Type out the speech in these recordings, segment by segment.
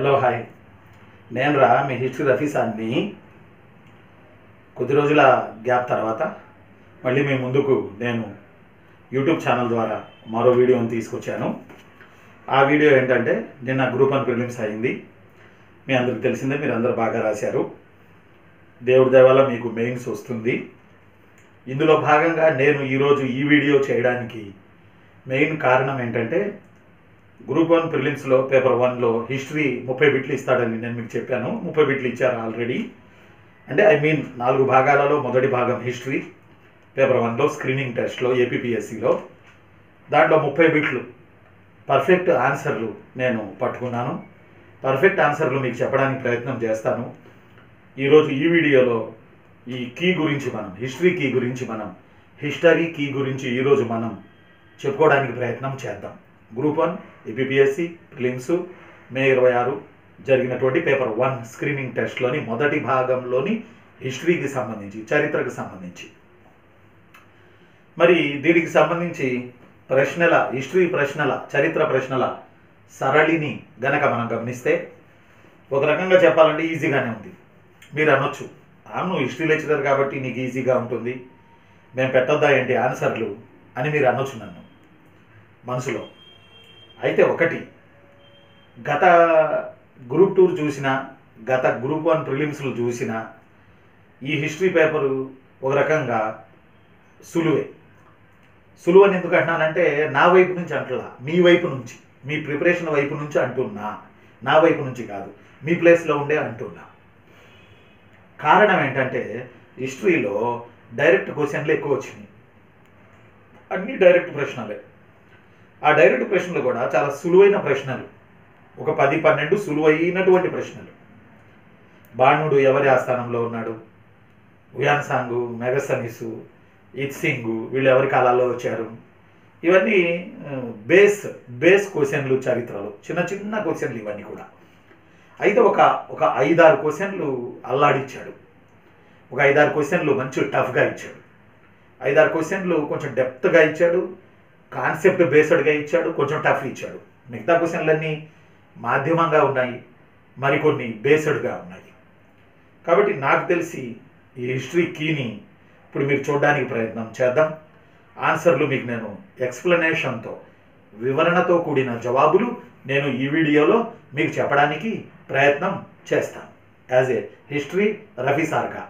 Hello hi నేను రా మీ history రఫీసాన్ని కొద్ది రోజుల గ్యాప్ తర్వాత మళ్ళీ మీ ముందుకు నేను యూట్యూబ్ ఛానల్ ద్వారా మరో వీడియోని తీసుకొచ్చాను ఆ వీడియో ఏంటంటే నిన్న గ్రూప్ వన్ ప్రిలిమ్స్ అయింది మీ అందరికి తెలిసిందే మీరు అందరూ బాగా రాశారు దేవుడి దయ మీకు మెయిన్స్ వస్తుంది ఇందులో భాగంగా నేను ఈరోజు ఈ వీడియో చేయడానికి మెయిన్ కారణం ఏంటంటే గ్రూప్ వన్ ప్రిలిమ్స్లో పేపర్ వన్లో హిస్టరీ ముప్పై బిట్లు ఇస్తాడని నేను మీకు చెప్పాను ముప్పై బిట్లు ఇచ్చారు ఆల్రెడీ అంటే ఐ మీన్ నాలుగు భాగాలలో మొదటి భాగం హిస్టరీ పేపర్ వన్లో స్క్రీనింగ్ టెస్ట్లో ఏపీపీఎస్సిలో దాంట్లో ముప్పై బిట్లు పర్ఫెక్ట్ ఆన్సర్లు నేను పట్టుకున్నాను పర్ఫెక్ట్ ఆన్సర్లు మీకు చెప్పడానికి ప్రయత్నం చేస్తాను ఈరోజు ఈ వీడియోలో ఈ కీ గురించి మనం హిస్టరీ కీ గురించి మనం హిస్టరీ కీ గురించి ఈరోజు మనం చెప్పుకోవడానికి ప్రయత్నం చేద్దాం group one APSC prelims May ఇరవై ఆరు జరిగినటువంటి పేపర్ వన్ స్క్రీనింగ్ టెస్ట్లోని మొదటి భాగంలోని హిస్టరీకి సంబంధించి చరిత్రకు సంబంధించి మరి దీనికి సంబంధించి ప్రశ్నల హిస్టరీ ప్రశ్నల చరిత్ర ప్రశ్నల సరళిని గనక మనం గమనిస్తే ఒక రకంగా చెప్పాలంటే ఈజీగానే ఉంది మీరు అనొచ్చు అవును హిస్టరీ లెక్చరర్ కాబట్టి నీకు ఈజీగా ఉంటుంది మేము పెట్టొద్దా ఏంటి ఆన్సర్లు అని మీరు అనొచ్చు నన్ను మనసులో అయితే ఒకటి గత గ్రూప్ టూర్ చూసిన గత గ్రూప్ వన్ ప్రిలిమ్స్లు చూసిన ఈ హిస్టరీ పేపరు ఒక రకంగా సులువే సులువు అని ఎందుకు అంటున్నానంటే నా వైపు నుంచి అంటలా మీ వైపు నుంచి మీ ప్రిపరేషన్ వైపు నుంచి అంటున్నా నా వైపు నుంచి కాదు మీ ప్లేస్లో ఉండే అంటున్నా కారణం ఏంటంటే హిస్టరీలో డైరెక్ట్ క్వశ్చన్లు ఎక్కువ వచ్చినాయి అన్ని డైరెక్ట్ ప్రశ్నలే ఆ డైరెక్ట్ ప్రశ్నలు కూడా చాలా సులువైన ప్రశ్నలు ఒక పది పన్నెండు సులువైనటువంటి ప్రశ్నలు బాణుడు ఎవరి ఆస్థానంలో ఉన్నాడు ఉయాన్ సాంగు మెగసనిసు ఇత్సింగు వీళ్ళు ఎవరి కాలాల్లో వచ్చారు ఇవన్నీ బేస్ బేస్ క్వశ్చన్లు చరిత్రలో చిన్న చిన్న క్వశ్చన్లు ఇవన్నీ కూడా అయితే ఒక ఒక ఐదారు క్వశ్చన్లు అల్లాడిచ్చాడు ఒక ఐదారు క్వశ్చన్లు మంచి టఫ్గా ఇచ్చాడు ఐదారు క్వశ్చన్లు కొంచెం డెప్త్గా ఇచ్చాడు కాన్సెప్ట్ బేస్డ్గా ఇచ్చాడు కొంచెం టఫ్ ఇచ్చాడు మిగతా క్వశ్చన్లన్నీ మాధ్యమంగా ఉన్నాయి మరికొన్ని బేస్డ్గా ఉన్నాయి కాబట్టి నాకు తెలిసి ఈ హిస్టరీ కీని ఇప్పుడు మీరు చూడడానికి ప్రయత్నం చేద్దాం ఆన్సర్లు మీకు నేను ఎక్స్ప్లెనేషన్తో వివరణతో కూడిన జవాబులు నేను ఈ వీడియోలో మీకు చెప్పడానికి ప్రయత్నం చేస్తాను యాజ్ ఏ హిస్టరీ రఫీ సార్గా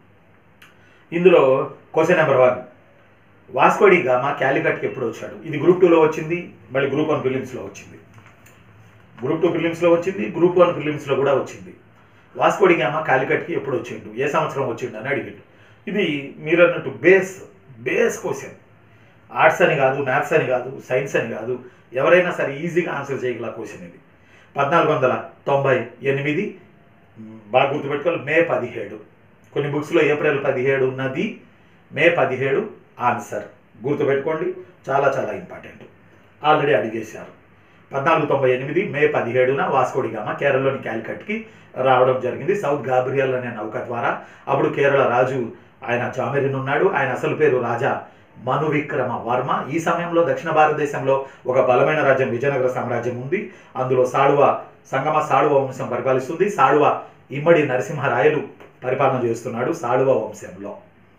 ఇందులో question number one Vasco da Gama క్యాలికట్కి ఎప్పుడు వచ్చాడు ఇది గ్రూప్ టూలో వచ్చింది మళ్ళీ గ్రూప్ వన్ ప్రిలిమ్స్లో వచ్చింది గ్రూప్ టూ ప్రిలిమ్స్లో వచ్చింది గ్రూప్ వన్ ప్రిలిమ్స్లో కూడా వచ్చింది వాస్కోడి గామా కాలికట్కి ఎప్పుడు వచ్చిండు ఏ సంవత్సరం వచ్చిండు అని అడిగిండు ఇది మీరు అన్నట్టు బేస్ బేస్ క్వశ్చన్ ఆర్ట్స్ అని కాదు మ్యాథ్స్ అని కాదు సైన్స్ అని కాదు ఎవరైనా సరే ఈజీగా ఆన్సర్ చేయగల క్వశ్చన్ ఇది పద్నాలుగు వందల తొంభై ఎనిమిది బాగా గుర్తుపెట్టుకోవాలి మే పదిహేడు కొన్ని బుక్స్లో ఏప్రిల్ పదిహేడు ఉన్నది మే పదిహేడు ఆన్సర్ గుర్తుపెట్టుకోండి చాలా చాలా ఇంపార్టెంట్ ఆల్రెడీ అడిగేశారు పద్నాలుగు తొంభై ఎనిమిది మే పదిహేడున వాస్కోడిగామ కేరళలోని క్యాలికట్కి రావడం జరిగింది సౌత్ గాబ్రియల్ అనే నౌక ద్వారా అప్పుడు కేరళ రాజు ఆయన జామెరిన్ ఉన్నాడు ఆయన అసలు పేరు రాజా మను విక్రమ వర్మ ఈ సమయంలో దక్షిణ భారతదేశంలో ఒక బలమైన రాజ్యం విజయనగర సామ్రాజ్యం ఉంది అందులో సాడువ సంగమ సాడువ వంశం పరిపాలిస్తుంది సాడువ ఇమ్మడి నరసింహరాయలు పరిపాలన చేస్తున్నాడు సాడువ వంశంలో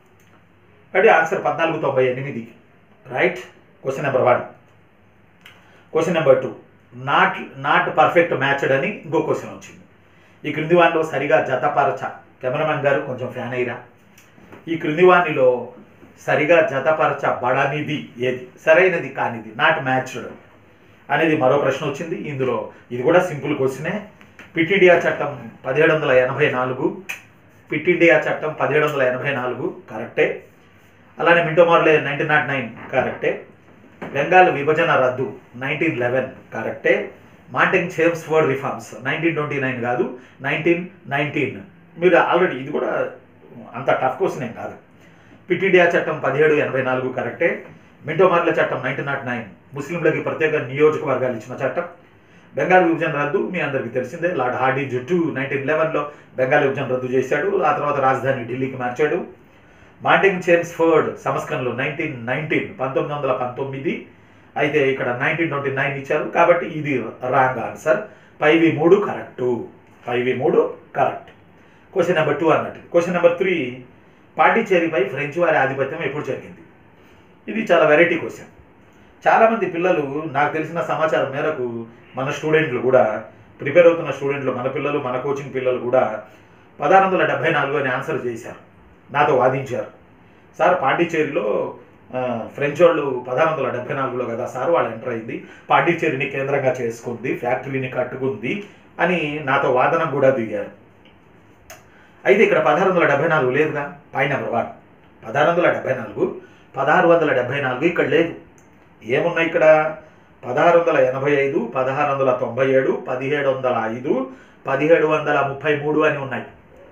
అంటే ఆన్సర్ పద్నాలుగు తొంభై ఎనిమిది right question number one question number two not not perfect matched అని ఇంకో క్వశ్చన్ వచ్చింది ఈ క్రింది వానిలో సరిగా జతపరచ కెమెరామెన్ గారు కొంచెం ఫ్యాన్ అయ్యిరా ఈ క్రింది వానిలో సరిగా జతపరచబడనిది ఏది సరైనది కానిది నాట్ మ్యాచ్డ్ అనేది మరో ప్రశ్న వచ్చింది ఇందులో ఇది కూడా సింపుల్ క్వశ్చనే పిట్ ఇండియా చట్టం పదిహేడు వందల ఎనభై నాలుగు పిట్ ఇండియా చట్టం పదిహేడు వందల ఎనభై నాలుగు కరెక్టే అలానే Minto Morley nineteen nought nine కరెక్టే బెంగాల్ విభజన రద్దు నైన్టీన్ లెవెన్ కరెక్టే Montagu Chelmsford reforms nineteen twenty nine కాదు నైన్టీన్ నైన్టీన్ మీరు ఆల్రెడీ ఇది కూడా అంత టఫ్ క్వశ్చన్ ఏం కాదు పిట్ ఇండియా చట్టం పదిహేడు ఎనభై నాలుగు కరెక్టే మింటో మార్ల చట్టం నైన్టీన్ నాట్ నైన్ ముస్లింలకి ప్రత్యేక నియోజకవర్గాలు ఇచ్చిన చట్టం బెంగాల్ విభజన రద్దు మీ అందరికీ తెలిసిందే లార్డ్ హార్డీ జుట్టు నైన్టీన్ లెవెన్లో బెంగాల్ విభజన రద్దు చేశాడు ఆ తర్వాత రాజధాని ఢిల్లీకి మార్చాడు మాంటింగ్ చేమ్స్ ఫర్డ్ సంస్కరణలు నైన్టీన్ నైన్టీన్ పంతొమ్మిది వందల పంతొమ్మిది అయితే ఇక్కడ నైన్టీన్ ట్వంటీ నైన్ ఇచ్చారు కాబట్టి ఇది రాంగ్ ఆన్సర్ పైవి మూడు కరెక్టు పైవి మూడు కరెక్ట్ క్వశ్చన్ నెంబర్ టూ అన్నట్టు క్వశ్చన్ నెంబర్ త్రీ పాండిచ్చేరిపై ఫ్రెంచ్ వారి ఆధిపత్యం ఎప్పుడు జరిగింది ఇది చాలా వెరైటీ క్వశ్చన్ చాలామంది పిల్లలు నాకు తెలిసిన సమాచారం మేరకు మన స్టూడెంట్లు కూడా ప్రిపేర్ అవుతున్న స్టూడెంట్లు మన పిల్లలు మన కోచింగ్ పిల్లలు కూడా పదహారు వందల డెబ్బై నాలుగు అని ఆన్సర్ చేశారు నాతో వాదించారు సార్ పాండిచ్చేరిలో ఆ, ఫ్రెంచ్ వాళ్ళు పదహారు వందల డెబ్బై నాలుగులో కదా సార్ వాళ్ళు ఎంటర్ అయింది పాండిచ్చేరిని కేంద్రంగా చేసుకుంది ఫ్యాక్టరీని కట్టుకుంది అని నాతో వాదన కూడా దిగారు అయితే ఇక్కడ పదహారు వందల డెబ్బై నాలుగు లేదుగా పాయింట్ నెంబర్ వన్ పదహారు వందల డెబ్బై నాలుగు పదహారు వందల డెబ్బై నాలుగు ఇక్కడ లేదు ఏమున్నాయి ఇక్కడ పదహారు వందల ఎనభై ఐదు పదహారు వందల తొంభై ఏడు పదిహేడు వందల ఐదు పదిహేడు వందల ముప్పై మూడు అని ఉన్నాయి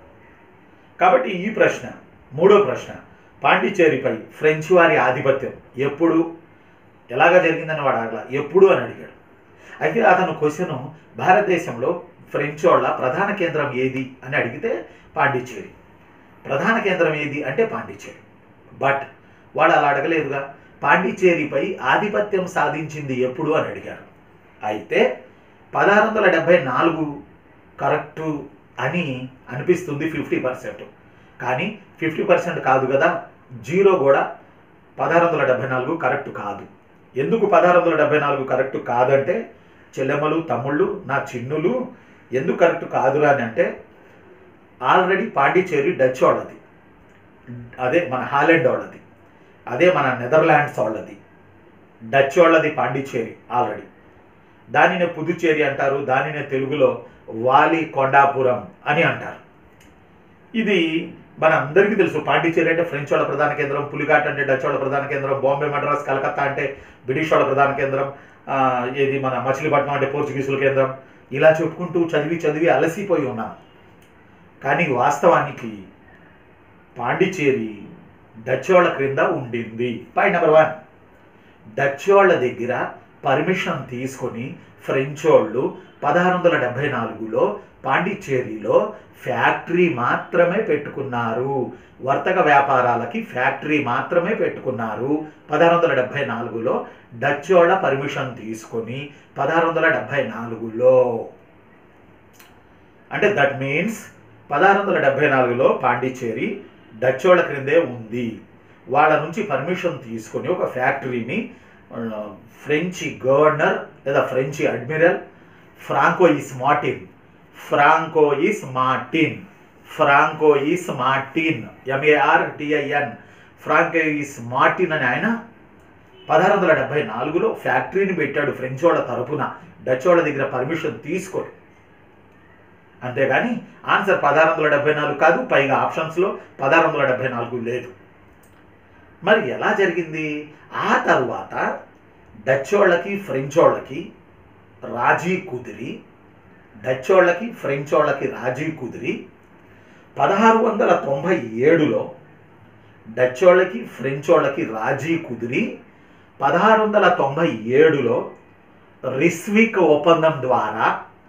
కాబట్టి ఈ ప్రశ్న మూడో ప్రశ్న పాండిచ్చేరిపై ఫ్రెంచ్ వారి ఆధిపత్యం ఎప్పుడు ఎలాగా జరిగిందని వాడు అడగల ఎప్పుడు అని అడిగాడు అయితే అతను క్వశ్చన్ భారతదేశంలో ఫ్రెంచ్ వాళ్ళ ప్రధాన కేంద్రం ఏది అని అడిగితే పాండిచ్చేరి ప్రధాన కేంద్రం ఏది అంటే పాండిచ్చేరి బట్ వాడు అలా అడగలేదుగా పాండిచ్చేరిపై ఆధిపత్యం సాధించింది ఎప్పుడు అని అడిగారు అయితే పదహారు వందల డెబ్బై నాలుగు కరెక్టు అని అనిపిస్తుంది ఫిఫ్టీ పర్సెంట్ కానీ ఫిఫ్టీ పర్సెంట్ కాదు కదా జీరో కూడా పదహారు వందల డెబ్బై నాలుగు కరెక్ట్ కాదు ఎందుకు పదహారు వందల డెబ్బై నాలుగు కరెక్ట్ కాదంటే చెల్లెమ్మలు తమ్ముళ్ళు నా చిన్నులు ఎందుకు కరెక్ట్ కాదురా అని అంటే ఆల్రెడీ పాండిచేరి డచ్ వాళ్ళది అదే మన హాలెండ్ వాళ్ళది అదే మన నెదర్లాండ్స్ వాళ్ళది డచ్ వాళ్ళది పాండిచ్చేరి ఆల్రెడీ దానినే పుదుచ్చేరి అంటారు దానినే తెలుగులో వాలి కొండాపురం అని అంటారు ఇది మన అందరికీ తెలుసు పాండిచ్చేరి అంటే ఫ్రెంచ్ వాళ్ళ ప్రధాన కేంద్రం పులిఘాట్ అంటే డచ్ వాళ్ళ ప్రధాన కేంద్రం బాంబే మద్రాస్ కలకత్తా అంటే బ్రిటిష్ వాళ్ళ ప్రధాన కేంద్రం ఆ, ఇది మన మచిలీపట్నం అంటే పోర్చుగీసుల కేంద్రం ఇలా చెప్పుకుంటూ చదివి చదివి అలసిపోయి ఉన్నాం కానీ వాస్తవానికి పాండిచ్చేరి డచ్ వాళ్ళ క్రింద ఉండింది పాయింట్ నెంబర్ వన్ డచ్ వాళ్ళ దగ్గర పర్మిషన్ తీసుకొని ఫ్రెంచ్ వాళ్ళు పదహారు వందల డెబ్బై నాలుగులో పాండిచ్చేరిలో ఫ్యాక్టరీ మాత్రమే పెట్టుకున్నారు వర్తక వ్యాపారాలకి ఫ్యాక్టరీ మాత్రమే పెట్టుకున్నారు పదహారు వందల డెబ్బై నాలుగులో డచ్ వాళ్ళ పర్మిషన్ తీసుకొని పదహారు వందల డెబ్బై నాలుగులో అంటే దట్ మీన్స్ పదహారు వందల డెబ్బై నాలుగులో పాండిచ్చేరి డచ్ వాళ్ళ క్రిందే ఉంది వాళ్ళ నుంచి పర్మిషన్ తీసుకొని ఒక ఫ్యాక్టరీని ఆ, ఫ్రెంచి గవర్నర్ లేదా French admiral François Martin François Martin François Martin M A R T I N François Martin అని ఆయన పదహారు వందల డెబ్బై నాలుగులో ఫ్యాక్టరీని పెట్టాడు ఫ్రెంచ్ వాళ్ళ తరపున డచ్ వాళ్ళ దగ్గర పర్మిషన్ తీసుకొని అంతేగాని ఆన్సర్ పదహారు వందల డెబ్బై నాలుగు కాదు పైగా ఆప్షన్స్లో పదహారు వందల డెబ్బై నాలుగు లేదు మరి ఎలా జరిగింది ఆ తర్వాత డచ్ వాళ్ళకి ఫ్రెంచ్ వాళ్ళకి రాజీ కుదిరి డచ్ వాళ్ళకి ఫ్రెంచ్ వాళ్ళకి రాజీ కుదిరి పదహారు వందల తొంభై ఏడులో డచ్ వాళ్ళకి ఫ్రెంచ్ వాళ్ళకి రాజీ కుదిరి పదహారు వందల తొంభై ఏడులో రిస్విక్ ఒప్పందం ద్వారా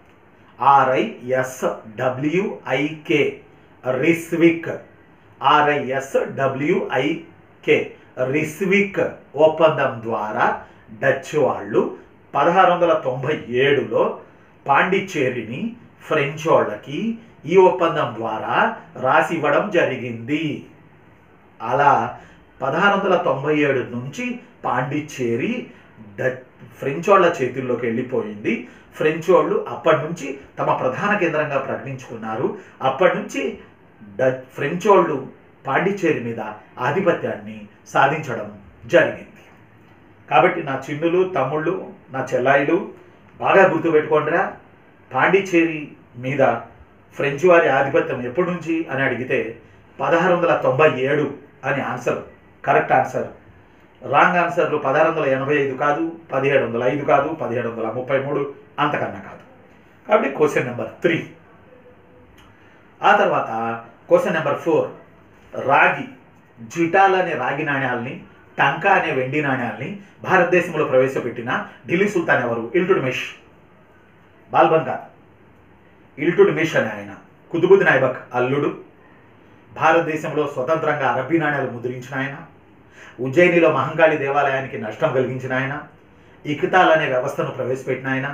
ఆర్ఐఎస్ డబ్ల్యూఐకే రిస్విక్ ఆర్ఐఎస్ డబ్ల్యూఐకే రిస్విక్ ఒప్పందం ద్వారా డచ్ వాళ్ళు పదహారు వందల తొంభై ఏడులో పాండిచ్చేరిని ఫ్రెంచ్ వాళ్ళకి ఈ ఒప్పందం ద్వారా రాసి ఇవ్వడం జరిగింది అలా పదహారు వందల తొంభై ఏడు నుంచి పాండిచ్చేరి డచ్ ఫ్రెంచ్ వాళ్ళ చేతుల్లోకి వెళ్ళిపోయింది ఫ్రెంచ్ వాళ్ళు అప్పటి నుంచి తమ ప్రధాన కేంద్రంగా ప్రకటించుకున్నారు అప్పటి నుంచి డచ్ ఫ్రెంచ్ వాళ్ళు పాండిచ్చేరి మీద ఆధిపత్యాన్ని సాధించడం జరిగింది కాబట్టి నా చిన్నులు తమ్ముళ్ళు నా చెల్లాయిలు బాగా గుర్తుపెట్టుకోండిరా పాండిచ్చేరి మీద ఫ్రెంచ్ వారి ఆధిపత్యం ఎప్పటి నుంచి అని అడిగితే పదహారు వందల తొంభై ఏడు అని ఆన్సర్ కరెక్ట్ ఆన్సర్ రాంగ్ ఆన్సర్లు పదహారు వందల ఎనభై ఐదు కాదు పదిహేడు వందల ఐదు కాదు పదిహేడు వందల ముప్పై మూడు అంతకన్నా కాదు కాబట్టి క్వశ్చన్ నెంబర్ త్రీ ఆ తర్వాత క్వశ్చన్ నెంబర్ ఫోర్ రాగి జిటాల్ అనే రాగి నాణ్యాలని టంకా అనే వెండి నాణ్యాల్ని భారతదేశంలో ప్రవేశపెట్టిన ఢిల్లీ సుల్తాన్ ఎవరు ఇల్టుడ్మిష్ బాల్బన్ కాదు ఇల్టుడ్మిష్ అనే ఆయన కుతుబుద్దీన్ ఐబక్ అల్లుడు భారతదేశంలో స్వతంత్రంగా అరబ్బీ నాణ్యాలు ముద్రించిన ఆయన ఉజ్జయినిలో మహంకాళి దేవాలయానికి నష్టం కలిగించిన ఆయన ఇక్తాల్ అనే వ్యవస్థను ప్రవేశపెట్టిన ఆయన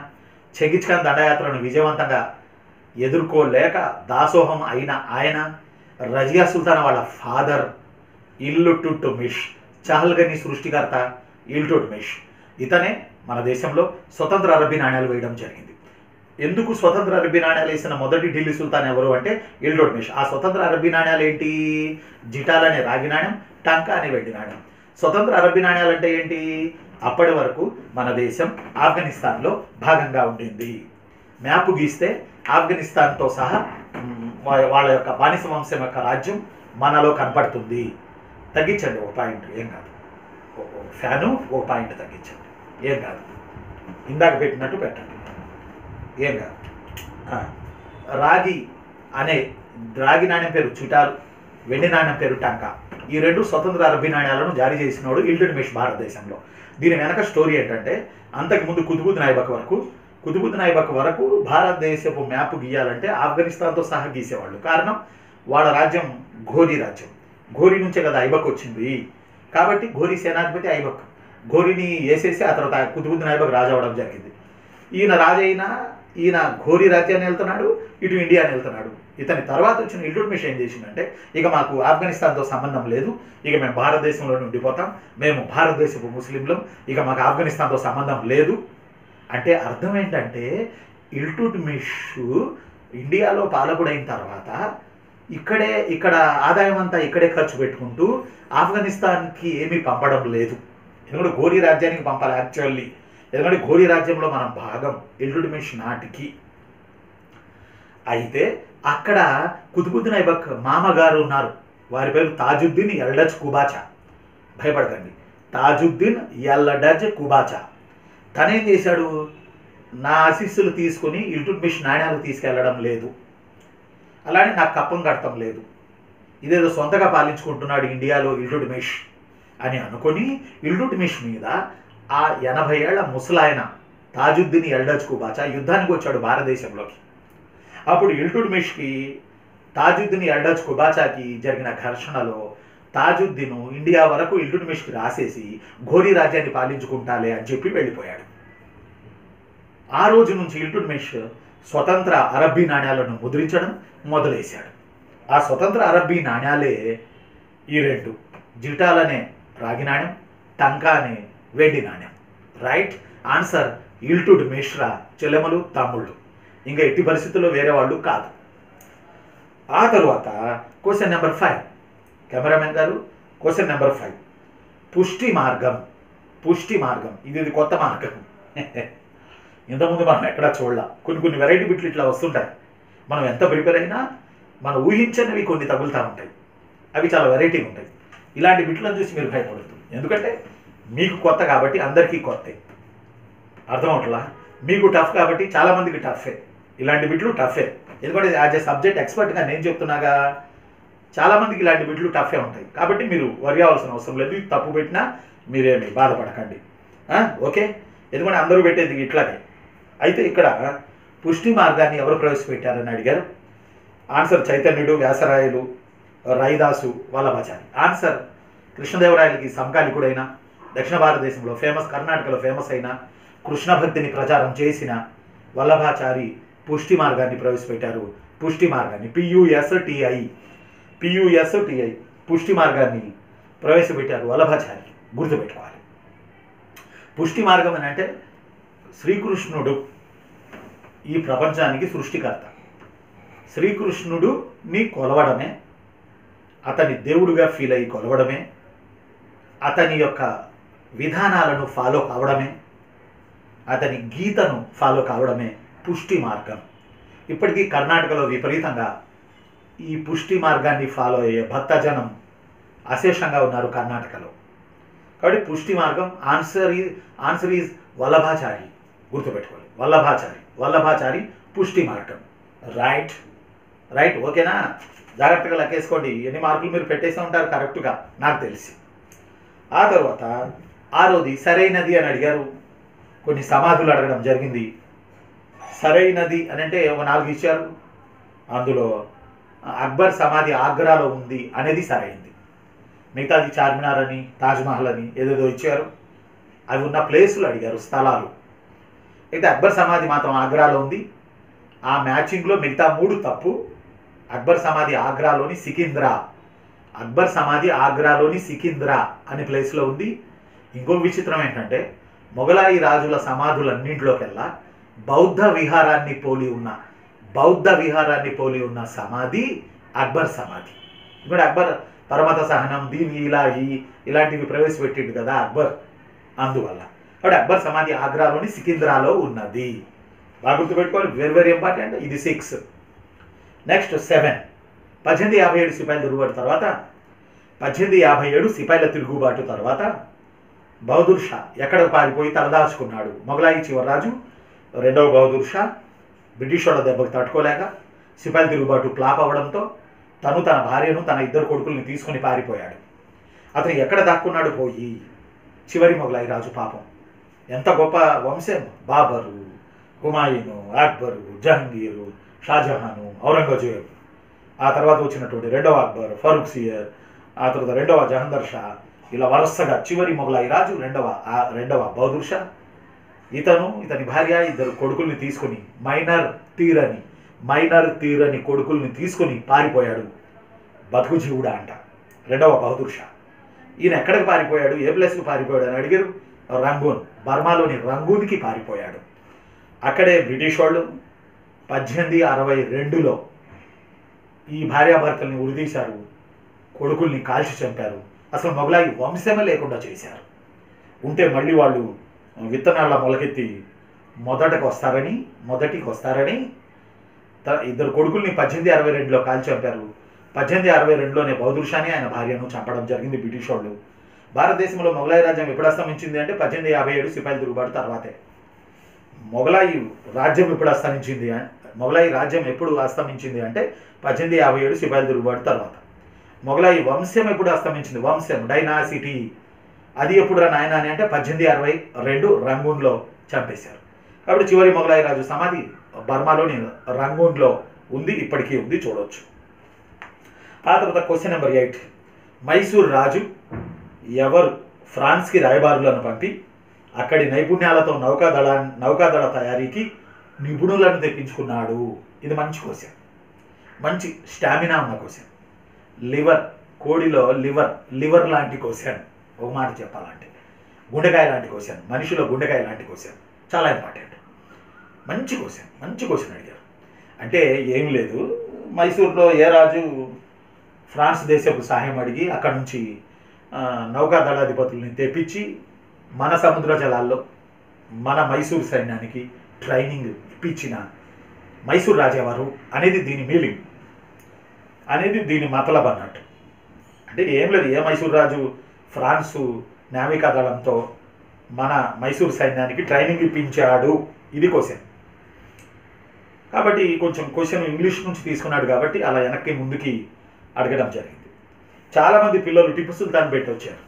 చెంగిచ్ ఖాన్ దండయాత్రను విజయవంతంగా ఎదుర్కోలేక దాసోహం అయిన ఆయన రజియా సుల్తాన్ వాళ్ళ ఫాదర్ ఇల్లుట్టుట్టు మిష్ చహల్గని సృష్టికర్త ఇల్టుట్ మిష్ ఇతనే మన దేశంలో స్వతంత్ర అరబ్బీ నాణ్యాలు వేయడం జరిగింది ఎందుకు స్వతంత్ర అరబ్బీ నాణ్యాలు వేసిన మొదటి ఢిల్లీ సుల్తాన్ ఎవరు అంటే ఇల్టుట్ మిష్ ఆ స్వతంత్ర అరబ్బీ నాణ్యాలు ఏంటి జిటాల్ అనే రాగి నాణ్యం టంకా అనే వెండి నాణ్యం స్వతంత్ర అరబ్బీ నాణ్యాలు అంటే ఏంటి అప్పటి వరకు మన దేశం ఆఫ్ఘనిస్తాన్లో భాగంగా ఉండింది మ్యాప్ గీస్తే ఆఫ్ఘనిస్తాన్తో సహా మ్, వా- వాళ్ళ యొక్క బానిస వంశం యొక్క రాజ్యం మనలో కనపడుతుంది తగ్గించండి ఒక పాయింట్ ఏం కాదు ఓ- ఓ ఫ్యాను ఒక పాయింట్ తగ్గించండి ఏం కాదు ఇందాక పెట్టినట్టు పెట్టండి ఏం కాదు ఆ, రాగి అనే రాగి నాణ్యం పేరు చుటాల్ వెండి నాణ్యం పేరు టంకా ఈ రెండు స్వతంత్ర అరబ్బీ నాణ్యాలను జారీ చేసినోడు ఇల్టుమిష్ భారతదేశంలో దీని వెనక స్టోరీ ఏంటంటే అంతకుముందు కుతుబుద్ నాయబక్ వరకు కుతుబుద్ నాయబక్ వరకు భారతదేశపు మ్యాప్ గీయాలంటే ఆఫ్ఘనిస్తాన్తో సహా గీసేవాళ్ళు కారణం వాళ్ళ రాజ్యం ఘోరీ రాజ్యం ఘోరీ నుంచే కదా ఐబక్ వచ్చింది కాబట్టి ఘోరీ సేనాధిపతి ఐబక్ ఘోరీని వేసేసి ఆ తర్వాత కుతుబుద్ నాయబక్ రాజు అవడం జరిగింది ఈయన రాజైన ఈయన ఘోరీ రాజ్యాన్ని వెళ్తున్నాడు ఇటు ఇండియాని వెళ్తున్నాడు ఇతని తర్వాత వచ్చిన ఇల్టుమిష్ ఏం చేసిందంటే ఇక మాకు ఆఫ్ఘనిస్తాన్తో సంబంధం లేదు ఇక మేము భారతదేశంలోనే ఉండిపోతాం మేము భారతదేశపు ముస్లింలం ఇక మాకు ఆఫ్ఘనిస్తాన్తో సంబంధం లేదు అంటే అర్థం ఏంటంటే ఇల్టుమిష్ ఇండియాలో పాలకుడైన తర్వాత ఇక్కడే ఇక్కడ ఆదాయం అంతా ఇక్కడే ఖర్చు పెట్టుకుంటూ ఆఫ్ఘనిస్తాన్కి ఏమీ పంపడం లేదు ఎందుకంటే గోరీ రాజ్యానికి పంపాలి యాక్చువల్లీ ఎందుకంటే గోరీ రాజ్యంలో మనం భాగం ఇల్టుమిష్ నాటికి అయితే అక్కడ కుతుబుద్దీన్ ఐబక్ మామగారు ఉన్నారు వారి పేరు తాజుద్దీన్ ఎల్డజ్ కుబాచా భయపడకండి తాజుద్దీన్ ఎల్లడజ్ కుబాచా తనేం చేశాడు నా ఆశీస్సులు తీసుకుని ఇల్టుమిష్ నాణ్యాలు తీసుకెళ్లడం లేదు అలానే నాకు కప్పం కడతం లేదు ఇదేదో సొంతగా పాలించుకుంటున్నాడు ఇండియాలో ఇల్టుమిష్ అని అనుకొని ఇల్టుమిష్ మీద ఆ ఎనభై ఏళ్ల ముసలాయన తాజుద్దీన్ ఎల్డజ్ కుబాచా యుద్ధానికి వచ్చాడు భారతదేశంలోకి అప్పుడు ఇల్టుమిష్కి తాజుద్దీన్ ఎల్డజ్ కుబాచాకి జరిగిన ఘర్షణలో తాజుద్దీన్ ఇండియా వరకు ఇల్టుమిష్కి రాసేసి ఘోరీ రాజ్యాన్ని పాలించుకుంటాలే అని చెప్పి వెళ్ళిపోయాడు ఆ రోజు నుంచి ఇల్టుమిష్ స్వతంత్ర అరబ్బీ నాణ్యాలను ముద్రించడం మొదలేశాడు ఆ స్వతంత్ర అరబ్బీ నాణ్యాలే ఈ రెండు జిటాల్ అనే రాగి నాణ్యం టంకా అనే వెండి నాణ్యం రైట్ ఆన్సర్ ఇల్టుడ్ మిశ్రా చెల్లెమలు తమ్ముళ్ళు ఇంకా ఎట్టి పరిస్థితుల్లో వేరే వాళ్ళు కాదు ఆ తరువాత క్వశ్చన్ నెంబర్ ఫైవ్ కెమెరామెన్ గారు క్వశ్చన్ నెంబర్ ఫైవ్ పుష్టి మార్గం పుష్టి మార్గం ఇది ఇది కొత్త మార్గం ఇంతకుముందు మనం ఎక్కడా చూడాల కొన్ని కొన్ని వెరైటీ బిట్లు ఇట్లా వస్తుంటాయి మనం ఎంత ప్రిపేర్ అయినా మనం ఊహించనివి కొన్ని తగులుతూ ఉంటాయి అవి చాలా వెరైటీగా ఉంటాయి ఇలాంటి బిట్లను చూసి మీరు భయపడద్దు ఎందుకంటే మీకు కొత్త కాబట్టి అందరికీ కొత్తే అర్థం అవట్లా మీకు టఫ్ కాబట్టి చాలా మందికి టఫే ఇలాంటి బిట్లు టఫే ఎందుకంటే యాజ్ ఏ సబ్జెక్ట్ ఎక్స్పర్ట్గా నేను చెప్తున్నాగా చాలా మందికి ఇలాంటి బిట్లు టఫే ఉంటాయి కాబట్టి మీరు వరి అవ్వాల్సిన అవసరం లేదు ఇది తప్పు పెట్టినా మీరేమి బాధపడకండి ఆ? ఓకే ఎందుకంటే అందరూ పెట్టేది ఇట్లాగే అయితే ఇక్కడ పుష్టి మార్గాన్ని ఎవరు ప్రవేశపెట్టారని అడిగారు ఆన్సర్ చైతన్యుడు వ్యాసరాయలు రైదాసు వల్లభాచారి ఆన్సర్ కృష్ణదేవరాయలకి సమకాలికుడైన దక్షిణ భారతదేశంలో ఫేమస్ కర్ణాటకలో ఫేమస్ అయిన కృష్ణ భక్తిని ప్రచారం చేసిన వల్లభాచారి పుష్టి మార్గాన్ని ప్రవేశపెట్టారు పుష్టి మార్గాన్ని పియుఎస్ టిఐ పియుఎస్ టిఐ పుష్టి మార్గాన్ని ప్రవేశపెట్టారు వల్లభాచారి గుర్తుపెట్టుకోవాలి పుష్టి మార్గం అని అంటే శ్రీకృష్ణుడు ఈ ప్రపంచానికి సృష్టికర్త శ్రీకృష్ణుడుని కొలవడమే అతని దేవుడుగా ఫీల్ అయ్యి కొలవడమే అతని యొక్క విధానాలను ఫాలో కావడమే అతని గీతను ఫాలో కావడమే పుష్టి మార్గం ఇప్పటికీ కర్ణాటకలో విపరీతంగా ఈ పుష్టి మార్గాన్ని ఫాలో అయ్యే భక్తజనం అశేషంగా ఉన్నారు కర్ణాటకలో కాబట్టి పుష్టి మార్గం ఆన్సర్ ఈ ఆన్సర్ ఈజ్ వల్లభాచారి గుర్తుపెట్టుకోవాలి వల్లభాచారి వల్లభాచారి పుష్టి మార్గం రైట్ రైట్ ఓకేనా జాగ్రత్తగా లెక్కేసుకోండి ఎన్ని మార్కులు మీరు పెట్టేసి ఉంటారు కరెక్ట్గా నాకు తెలిసి ఆ తర్వాత ఆరోది సరైనది అని అడిగారు కొన్ని సమాధులు అడగడం జరిగింది సరైనది అని అంటే ఒక నాలుగు ఇచ్చారు అందులో అక్బర్ సమాధి ఆగ్రాలో ఉంది అనేది సరైంది మిగతాది చార్మినార్ అని తాజ్మహల్ అని ఏదేదో ఇచ్చారు అవి ఉన్న ప్లేసులు అడిగారు స్థలాలు అయితే అక్బర్ సమాధి మాత్రం ఆగ్రాలో ఉంది ఆ మ్యాచింగ్లో మిగతా మూడు తప్పు అక్బర్ సమాధి ఆగ్రాలోని సికింద్రా అక్బర్ సమాధి ఆగ్రాలోని సికింద్రా అనే ప్లేస్లో ఉంది ఇంకొక విచిత్రం ఏంటంటే మొఘలాయి రాజుల సమాధులన్నింటిలోకెల్లా బౌద్ధ విహారాన్ని పోలి ఉన్న బౌద్ధ విహారాన్ని పోలి ఉన్న సమాధి అక్బర్ సమాధి ఇప్పుడు అక్బర్ పరమత సహనం దీని ఇలాహి ఇలాంటివి ప్రవేశపెట్టిండు కదా అక్బర్ అందువల్ల కాబట్టి అక్బర్ సమాధి ఆగ్రాలోని సికింద్రాలో ఉన్నది బాగా గుర్తుపెట్టుకోవాలి వెరీ వెరీ ఇంపార్టెంట్ ఇది సిక్స్ నెక్స్ట్ సెవెన్ పద్దెనిమిది యాభై ఏడు సిపాయిల తిరుగుబాటు తర్వాత పద్దెనిమిది యాభై ఏడు సిపాయిల తిరుగుబాటు తర్వాత బహదూర్ షా ఎక్కడ పారిపోయి తలదాచుకున్నాడు మొఘలాయి చివరాజు రెండవ బహదూర్ షా బ్రిటిష్ వాళ్ళ దెబ్బకు తట్టుకోలేక సిపాయిల తిరుగుబాటు ఫ్లాప్ అవ్వడంతో తను తన భార్యను తన ఇద్దరు కొడుకుల్ని తీసుకుని పారిపోయాడు అతను ఎక్కడ దాక్కున్నాడు పోయి చివరి మొఘలాయి రాజు పాపం ఎంత గొప్ప వంశం బాబరు హుమాయూను అక్బరు జహంగీరు షాజహాను ఔరంగజేబ్ ఆ తర్వాత వచ్చినటువంటి రెండవ అక్బర్ ఫరూక్ సియర్ ఆ తర్వాత రెండవ జహందర్ షా ఇలా వరుసగా చివరి మొఘలాయి రాజు రెండవ ఆ రెండవ బహదూర్ షా ఇతను ఇతని భార్య ఇద్దరు కొడుకుల్ని తీసుకుని మైనర్ తీరని మైనర్ తీరని కొడుకుల్ని తీసుకుని పారిపోయాడు బతుకు జీవుడా అంట రెండవ బహదూర్ షా ఈయన ఎక్కడికి పారిపోయాడు ఏ ప్లేస్కి పారిపోయాడు అని అడిగారు రంగూన్ బర్మాలోని రంగూన్కి పారిపోయాడు అక్కడే బ్రిటిష్ వాళ్ళు పద్దెనిమిది అరవై రెండులో ఈ భార్యాభర్తల్ని ఉరిదీశారు కొడుకుల్ని కాల్చి చంపారు అసలు మొగలాయి వంశమే లేకుండా చేశారు ఉంటే మళ్ళీ వాళ్ళు విత్తనాల మొలకెత్తి మొదటకు వస్తారని మొదటికి వస్తారని త- ఇద్దరు కొడుకుల్ని పద్దెనిమిది అరవై రెండులో కాల్చి చంపారు పద్దెనిమిది అరవై రెండులోనే బౌద్ధర్ షాని ఆయన భార్యను చంపడం జరిగింది బ్రిటిష్ వాళ్ళు భారతదేశంలో మొఘలాయి రాజ్యం ఎప్పుడు అస్తమించింది అంటే పద్దెనిమిది యాభై ఏడు సిపాయిల తిరుగుబాటు తర్వాతే మొఘలాయి రాజ్యం ఎప్పుడు అస్తమించింది అం- మొఘలాయి రాజ్యం ఎప్పుడు అస్తమించింది అంటే పద్దెనిమిది యాభై ఏడు సిపాయిల తిరుగుబాటు తర్వాత మొఘలాయి వంశం ఎప్పుడు అస్తమించింది వంశం డైనాసిటీ అది ఎప్పుడు రా నాయన అని అంటే పద్దెనిమిది అరవై రెండు రంగూన్లో చంపేశారు కాబట్టి చివరి మొఘలాయి రాజు సమాధి బర్మాలోని రంగూన్లో ఉంది ఇప్పటికీ ఉంది చూడవచ్చు ఆ తర్వాత క్వశ్చన్ నెంబర్ ఎయిట్ మైసూర్ రాజు ఎవరు ఫ్రాన్స్కి రాయబారులను పంపి అక్కడి నైపుణ్యాలతో నౌకాదళ నౌకాదళ తయారీకి నిపుణులను తెప్పించుకున్నాడు ఇది మంచి క్వశ్చన్ మంచి స్టామినా ఉన్న క్వశ్చన్ లివర్ కోడిలో లివర్ లివర్ లాంటి క్వశ్చన్ ఒక మాట చెప్పాలంటే గుండెకాయ లాంటి క్వశ్చన్ మనిషిలో గుండెకాయ లాంటి క్వశ్చన్ చాలా ఇంపార్టెంట్ మంచి క్వశ్చన్ మంచి క్వశ్చన్ అడిగారు అంటే ఏం లేదు మైసూర్లో ఏ రాజు ఫ్రాన్స్ దేశపు సహాయం అడిగి అక్కడ నుంచి ఆ, నౌకా దళాధిపతుల్ని తెప్పించి మన సముద్ర జలాల్లో మన మైసూర్ సైన్యానికి ట్రైనింగ్ ఇప్పించిన మైసూర్ రాజావారు అనేది దీని మీలింగ్ అనేది దీని మతలబ్ అన్నట్టు అంటే ఏం లేదు ఏ మైసూర్ రాజు ఫ్రాన్సు నావికా దళంతో మన మైసూర్ సైన్యానికి ట్రైనింగ్ ఇప్పించాడు ఇది క్వశ్చన్ కాబట్టి కొంచెం క్వశ్చన్ ఇంగ్లీష్ నుంచి తీసుకున్నాడు కాబట్టి అలా వెనక్కి ముందుకి అడగడం జరిగింది చాలామంది పిల్లలు టిప్పు సుల్తాన్ పెట్టి వచ్చారు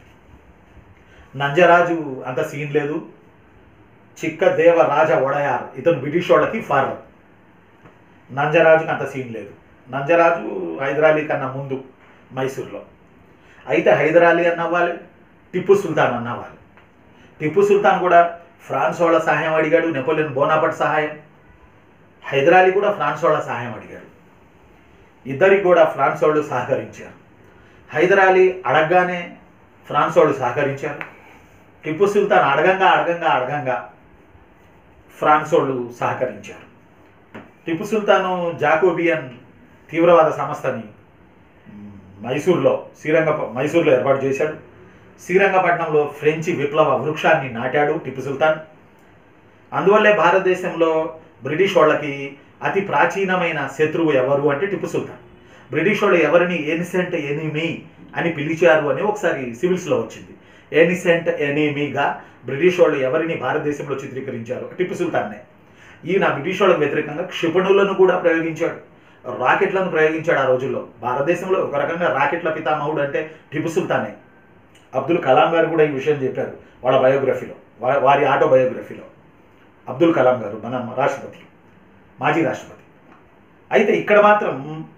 నంజరాజు అంత సీన్ లేదు చిక్క దేవ రాజ ఒడయార్ ఇతను బ్రిటిష్ వాళ్ళకి ఫారర్ నంజరాజుకి అంత సీన్ లేదు నంజరాజు హైదరాలీ కన్నా ముందు మైసూర్లో అయితే హైదరాలీ అన్నవ్వాలి టిప్పు సుల్తాన్ అన్నవ్వాలి టిప్పు సుల్తాన్ కూడా ఫ్రాన్స్ వాళ్ళ సహాయం అడిగాడు నెపోలియన్ బోనాపట్ సహాయం హైదరాలీ కూడా ఫ్రాన్స్ వాళ్ళ సహాయం అడిగాడు ఇద్దరికి కూడా ఫ్రాన్స్ వాళ్ళు సహకరించారు హైదరాలీ అడగగానే ఫ్రాన్స్ వాళ్ళు సహకరించారు టిప్పు సుల్తాన్ అడగంగా అడగంగా అడగంగా ఫ్రాన్స్ వాళ్ళు సహకరించారు టిప్పు సుల్తాను జాకోబియన్ తీవ్రవాద సంస్థని మ్, మైసూర్లో శ్రీరంగ మైసూర్లో ఏర్పాటు చేశాడు శ్రీరంగపట్నంలో ఫ్రెంచి విప్లవ వృక్షాన్ని నాటాడు టిప్పు సుల్తాన్ అందువల్లే భారతదేశంలో బ్రిటిష్ వాళ్ళకి అతి ప్రాచీనమైన శత్రువు ఎవరు అంటే టిప్పు సుల్తాన్ బ్రిటిష్ వాళ్ళు ఎవరిని ఎనిసెంట్ ఎనిమీ అని పిలిచారు అని ఒకసారి సివిల్స్లో వచ్చింది ఎనిసెంట్ ఎనిమీగా బ్రిటిష్ వాళ్ళు ఎవరిని భారతదేశంలో చిత్రీకరించారు టిప్పు సుల్తాన్నే ఈయన బ్రిటిష్ వాళ్ళకు వ్యతిరేకంగా క్షిపణులను కూడా ప్రయోగించాడు రాకెట్లను ప్రయోగించాడు ఆ రోజుల్లో భారతదేశంలో ఒక రకంగా రాకెట్ల పితామహుడు అంటే టిప్పు సుల్తానే అబ్దుల్ కలాం గారు కూడా ఈ విషయం చెప్పారు వాళ్ళ బయోగ్రఫీలో వా- వారి ఆటోబయోగ్రఫీలో అబ్దుల్ కలాం గారు మన రాష్ట్రపతి మాజీ రాష్ట్రపతి అయితే ఇక్కడ మాత్రం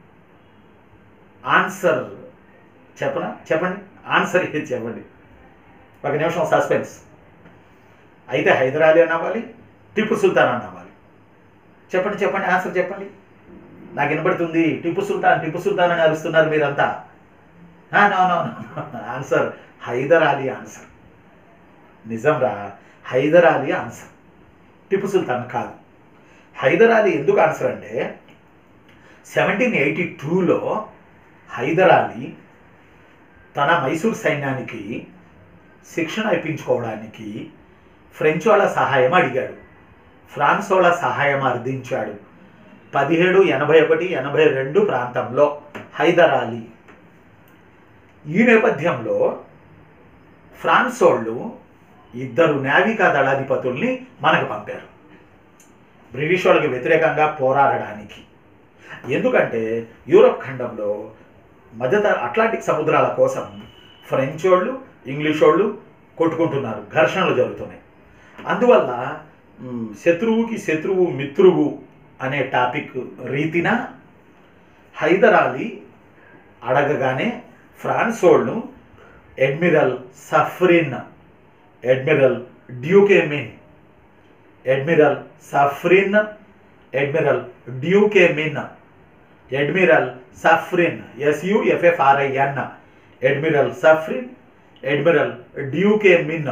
ఆన్సర్ చెప్పనా చెప్పండి ఆన్సర్ ఏది చెప్పండి ఒక నిమిషం సస్పెన్స్ అయితే హైదరాలీ అని అవ్వాలి టిప్పు సుల్తాన్ అని అవ్వాలి చెప్పండి చెప్పండి ఆన్సర్ చెప్పండి నాకు వినపడుతుంది టిప్పు సుల్తాన్ టిప్పు సుల్తాన్ అని అరుస్తున్నారు మీరంతా no no answer Hyder Ali answer నిజంరా హైదర్ అలీ ఆన్సర్ టిప్పు సుల్తాన్ కాదు హైదర్ అలీ ఎందుకు ఆన్సర్ అంటే సెవెంటీన్ ఎయిటీ టూలో హైదర్ అలీ తన మైసూర్ సైన్యానికి శిక్షణ ఇప్పించుకోవడానికి ఫ్రెంచ్ వాళ్ళ సహాయం అడిగాడు ఫ్రాన్స్ వాళ్ళ సహాయం అర్థించాడు పదిహేడు ఎనభై ఒకటి ఎనభై రెండు ప్రాంతంలో హైదర్ అలీ ఈ నేపథ్యంలో ఫ్రాన్స్ వాళ్ళు ఇద్దరు నావికా దళాధిపతుల్ని మనకు పంపారు బ్రిటిష్ వాళ్ళకి వ్యతిరేకంగా పోరాడడానికి ఎందుకంటే యూరప్ ఖండంలో మధ్య అట్లాంటిక్ సముద్రాల కోసం ఫ్రెంచ్ వాళ్ళు ఇంగ్లీష్ వాళ్ళు కొట్టుకుంటున్నారు ఘర్షణలు జరుగుతున్నాయి అందువల్ల మ్, శత్రువుకి శత్రువు మిత్రువు అనే టాపిక్ రీతిన హైదర్ అలీ అడగగానే ఫ్రాన్స్ వాళ్ళు admiral సఫ్రిన్ admiral డ్యూకెమిన్ admiral సఫ్రిన్ admiral డ్యూకెమిన్ admiral సఫ్రిన్ ఎస్యుఎఫ్ఎఫ్ఆర్ఐఎన్ admiral సఫ్రిన్ admiral డ్యూకెమిన్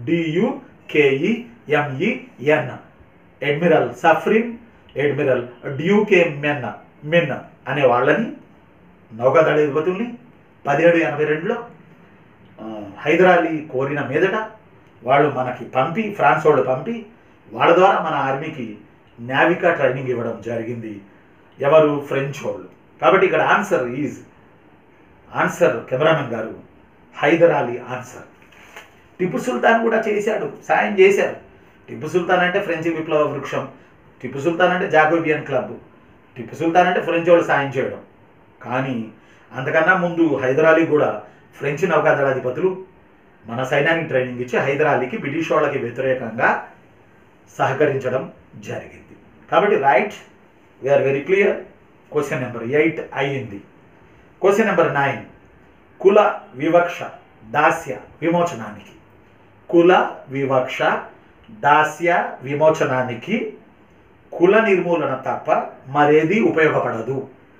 డియుకేఈఎంఈఎన్ admiral సఫ్రిన్ admiral డ్యూకెమెన్ మిన్ అనే వాళ్ళని నౌకాదళ అధిపతుల్ని పదిహేడు ఎనభై రెండులో ఆ, హైదరాలీ కోరిన మీదట వాళ్ళు మనకి పంపి ఫ్రాన్స్ వాళ్ళు పంపి వాళ్ళ ద్వారా మన ఆర్మీకి నావికా ట్రైనింగ్ ఇవ్వడం జరిగింది ఎవరు ఫ్రెంచ్ వాళ్ళు కాబట్టి ఇక్కడ ఆన్సర్ ఈజ్ ఆన్సర్ కెమెరామెన్ గారు హైదర్ అలీ ఆన్సర్ టిప్పు సుల్తాన్ కూడా చేశాడు సాయం చేశారు టిప్పు సుల్తాన్ అంటే ఫ్రెంచ్ విప్లవ వృక్షం టిప్పు సుల్తాన్ అంటే జాకోబియన్ క్లబ్ టిప్పు సుల్తాన్ అంటే ఫ్రెంచ్ వాళ్ళు సాయం చేయడం కానీ అంతకన్నా ముందు హైదర్ అలీ కూడా ఫ్రెంచ్ నౌకాదళాధిపతులు మన సైన్యానికి ట్రైనింగ్ ఇచ్చి హైదర్ అలీకి బ్రిటిష్ వాళ్ళకి వ్యతిరేకంగా సహకరించడం జరిగింది కాబట్టి right we're very clear question number eight అయ్యింది క్వశ్చన్ నెంబర్ నైన్ కుల వివక్ష దాస్య విమోచనానికి కుల వివక్ష దాస్య విమోచనానికి కుల నిర్మూలన తప్ప మరేది ఉపయోగపడదు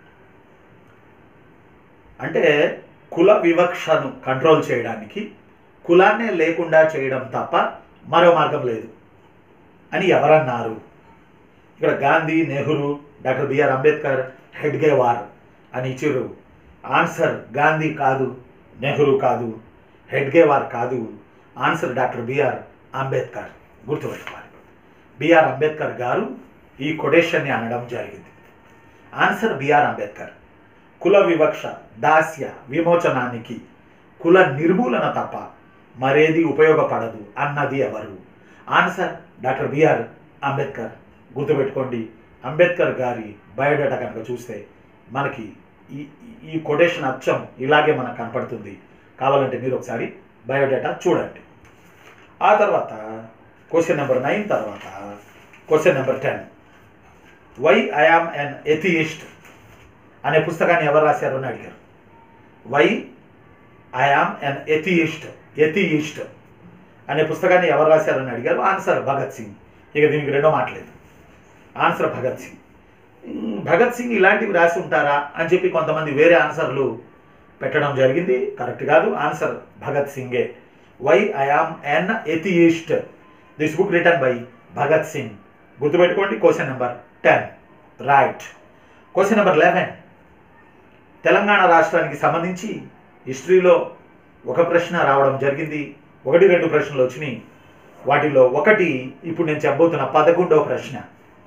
అంటే కుల వివక్షను కంట్రోల్ చేయడానికి కులాన్నే లేకుండా చేయడం తప్ప మరో మార్గం లేదు అని ఎవరన్నారు ఇక్కడ గాంధీ నెహ్రూ డాక్టర్ బిఆర్ అంబేద్కర్ హెడ్గేవార్ అని ఇచ్చిర్రు ఆన్సర్ గాంధీ కాదు నెహ్రూ కాదు హెడ్గేవార్ కాదు ఆన్సర్ డాక్టర్ బిఆర్ అంబేద్కర్ గుర్తుపెట్టుకోవాలి బిఆర్ అంబేద్కర్ గారు ఈ కొటేషన్ని అనడం జరిగింది ఆన్సర్ బిఆర్ అంబేద్కర్ కుల వివక్ష దాస్య విమోచనానికి కుల నిర్మూలన తప్ప మరేది ఉపయోగపడదు అన్నది ఎవరు ఆన్సర్ డాక్టర్ బిఆర్ అంబేద్కర్ గుర్తుపెట్టుకోండి అంబేద్కర్ గారి బయోడేటా కనుక చూస్తే మనకి ఈ ఈ కొటేషన్ అచ్చం ఇలాగే మనకు కనపడుతుంది కావాలంటే మీరు ఒకసారి బయోడేటా చూడండి ఆ తర్వాత క్వశ్చన్ నెంబర్ నైన్ తర్వాత question number ten why I am an atheist అనే పుస్తకాన్ని ఎవరు రాశారు అని అడిగారు why I am an atheist atheist అనే పుస్తకాన్ని ఎవరు రాశారని అడిగారు ఆన్సర్ భగత్ సింగ్ ఇక దీనికి రెండో మాటలేదు ఆన్సర్ భగత్ సింగ్ ఉమ్, భగత్ సింగ్ ఇలాంటివి రాసి ఉంటారా అని చెప్పి కొంతమంది వేరే ఆన్సర్లు పెట్టడం జరిగింది కరెక్ట్ కాదు ఆన్సర్ భగత్ సింగే why I am an atheist this book written by Bhagat Singh గుర్తుపెట్టుకోండి question number ten right question number eleven Telangana రాష్ట్రానికి సంబంధించి హిస్టరీలో ఒక ప్రశ్న రావడం జరిగింది ఒకటి రెండు ప్రశ్నలు వచ్చినాయి వాటిలో ఒకటి ఇప్పుడు నేను చెప్పబోతున్న పదకొండవ ప్రశ్న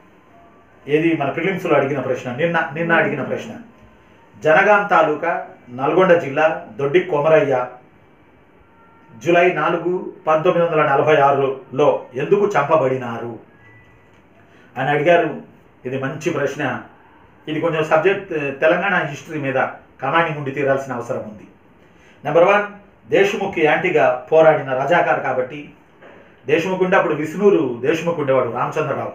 ఏది మన ప్రిలిమ్స్లో అడిగిన ప్రశ్న నిన్న నిన్న అడిగిన ప్రశ్న జనగాం తాలూకా నల్గొండ జిల్లా దొడ్డి కొమరయ్య జూలై నాలుగు పంతొమ్మిది వందల నలభై ఆరులో ఎందుకు చంపబడినారు అని అడిగారు ఇది మంచి ప్రశ్న ఇది కొంచెం సబ్జెక్ట్ తెలంగాణ హిస్టరీ మీద కమాండింగ్ ఉండి తీరాల్సిన అవసరం ఉంది నెంబర్ వన్ దేశముఖ్ యాంటీగా పోరాడిన రజాకార్ కాబట్టి దేశముఖ్ ఉంటే అప్పుడు విష్ణూరు దేశముఖ్ ఉండేవాడు రామచంద్రరావు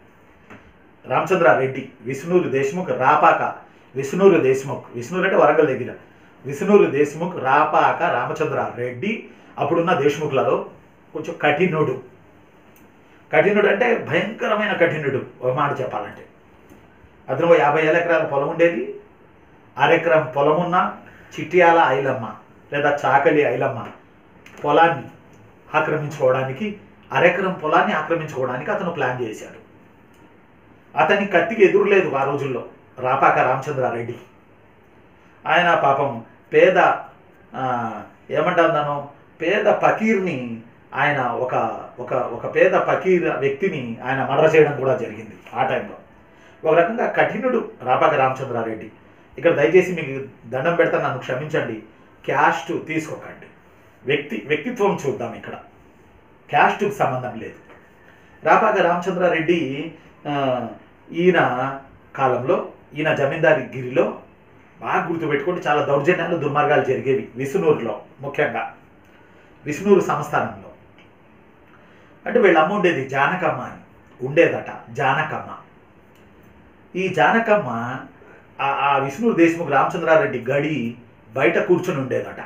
రామచంద్ర రెడ్డి విష్ణూరు దేశ్ముఖ్ రాపాక విష్ణూరు దేశ్ముఖ్ విష్ణూరు అంటే వరంగల్ దగ్గర విష్ణూరు దేశ్ముఖ్ రాపాక రామచంద్ర రెడ్డి అప్పుడున్న దేశ్ముఖులలో కొంచెం కఠినుడు కఠినుడు అంటే భయంకరమైన కఠినుడు ఒక మాట చెప్పాలంటే అతను ఓ యాభై ఏళ్ళ ఎకరాల పొలం ఉండేది అరెకరం పొలం ఉన్న చిట్యాల ఐలమ్మ లేదా చాకలి ఐలమ్మ పొలాన్ని ఆక్రమించుకోవడానికి అరెకరం పొలాన్ని ఆక్రమించుకోవడానికి అతను ప్లాన్ చేశాడు అతని కత్తికి ఎదురులేదు ఆ రోజుల్లో రాపాక రామచంద్రారెడ్డి ఆయన పాపం పేద ఆ, ఏమంటాను నన్ను పేద ఫకీర్ని ఆయన ఒక ఒక ఒక పేద ఫకీర్ వ్యక్తిని ఆయన మర్డర్ చేయడం కూడా జరిగింది ఆ టైంలో ఒక రకంగా కఠినుడు రాపాక రామచంద్రారెడ్డి ఇక్కడ దయచేసి మీకు దండం పెడతా నన్ను క్షమించండి క్యాస్ట్ తీసుకోకండి వ్యక్తి వ్యక్తిత్వం చూద్దాం ఇక్కడ క్యాస్ట్కి సంబంధం లేదు రాపాక రామచంద్రారెడ్డి ఆ, ఈయన కాలంలో ఈయన జమీందారి గిరిలో బాగా గుర్తుపెట్టుకుంటే చాలా దౌర్జన్యాలు దుర్మార్గాలు జరిగేవి విసునూరులో ముఖ్యంగా విష్ణూరు సంస్థానంలో అంటే వీళ్ళ అమ్మ ఉండేది జానకమ్మ అని ఉండేదట జానకమ్మ ఈ జానకమ్మ ఆ- ఆ విష్ణూరు దేశముఖ్ రామచంద్రారెడ్డి గడి బయట కూర్చుని ఉండేదట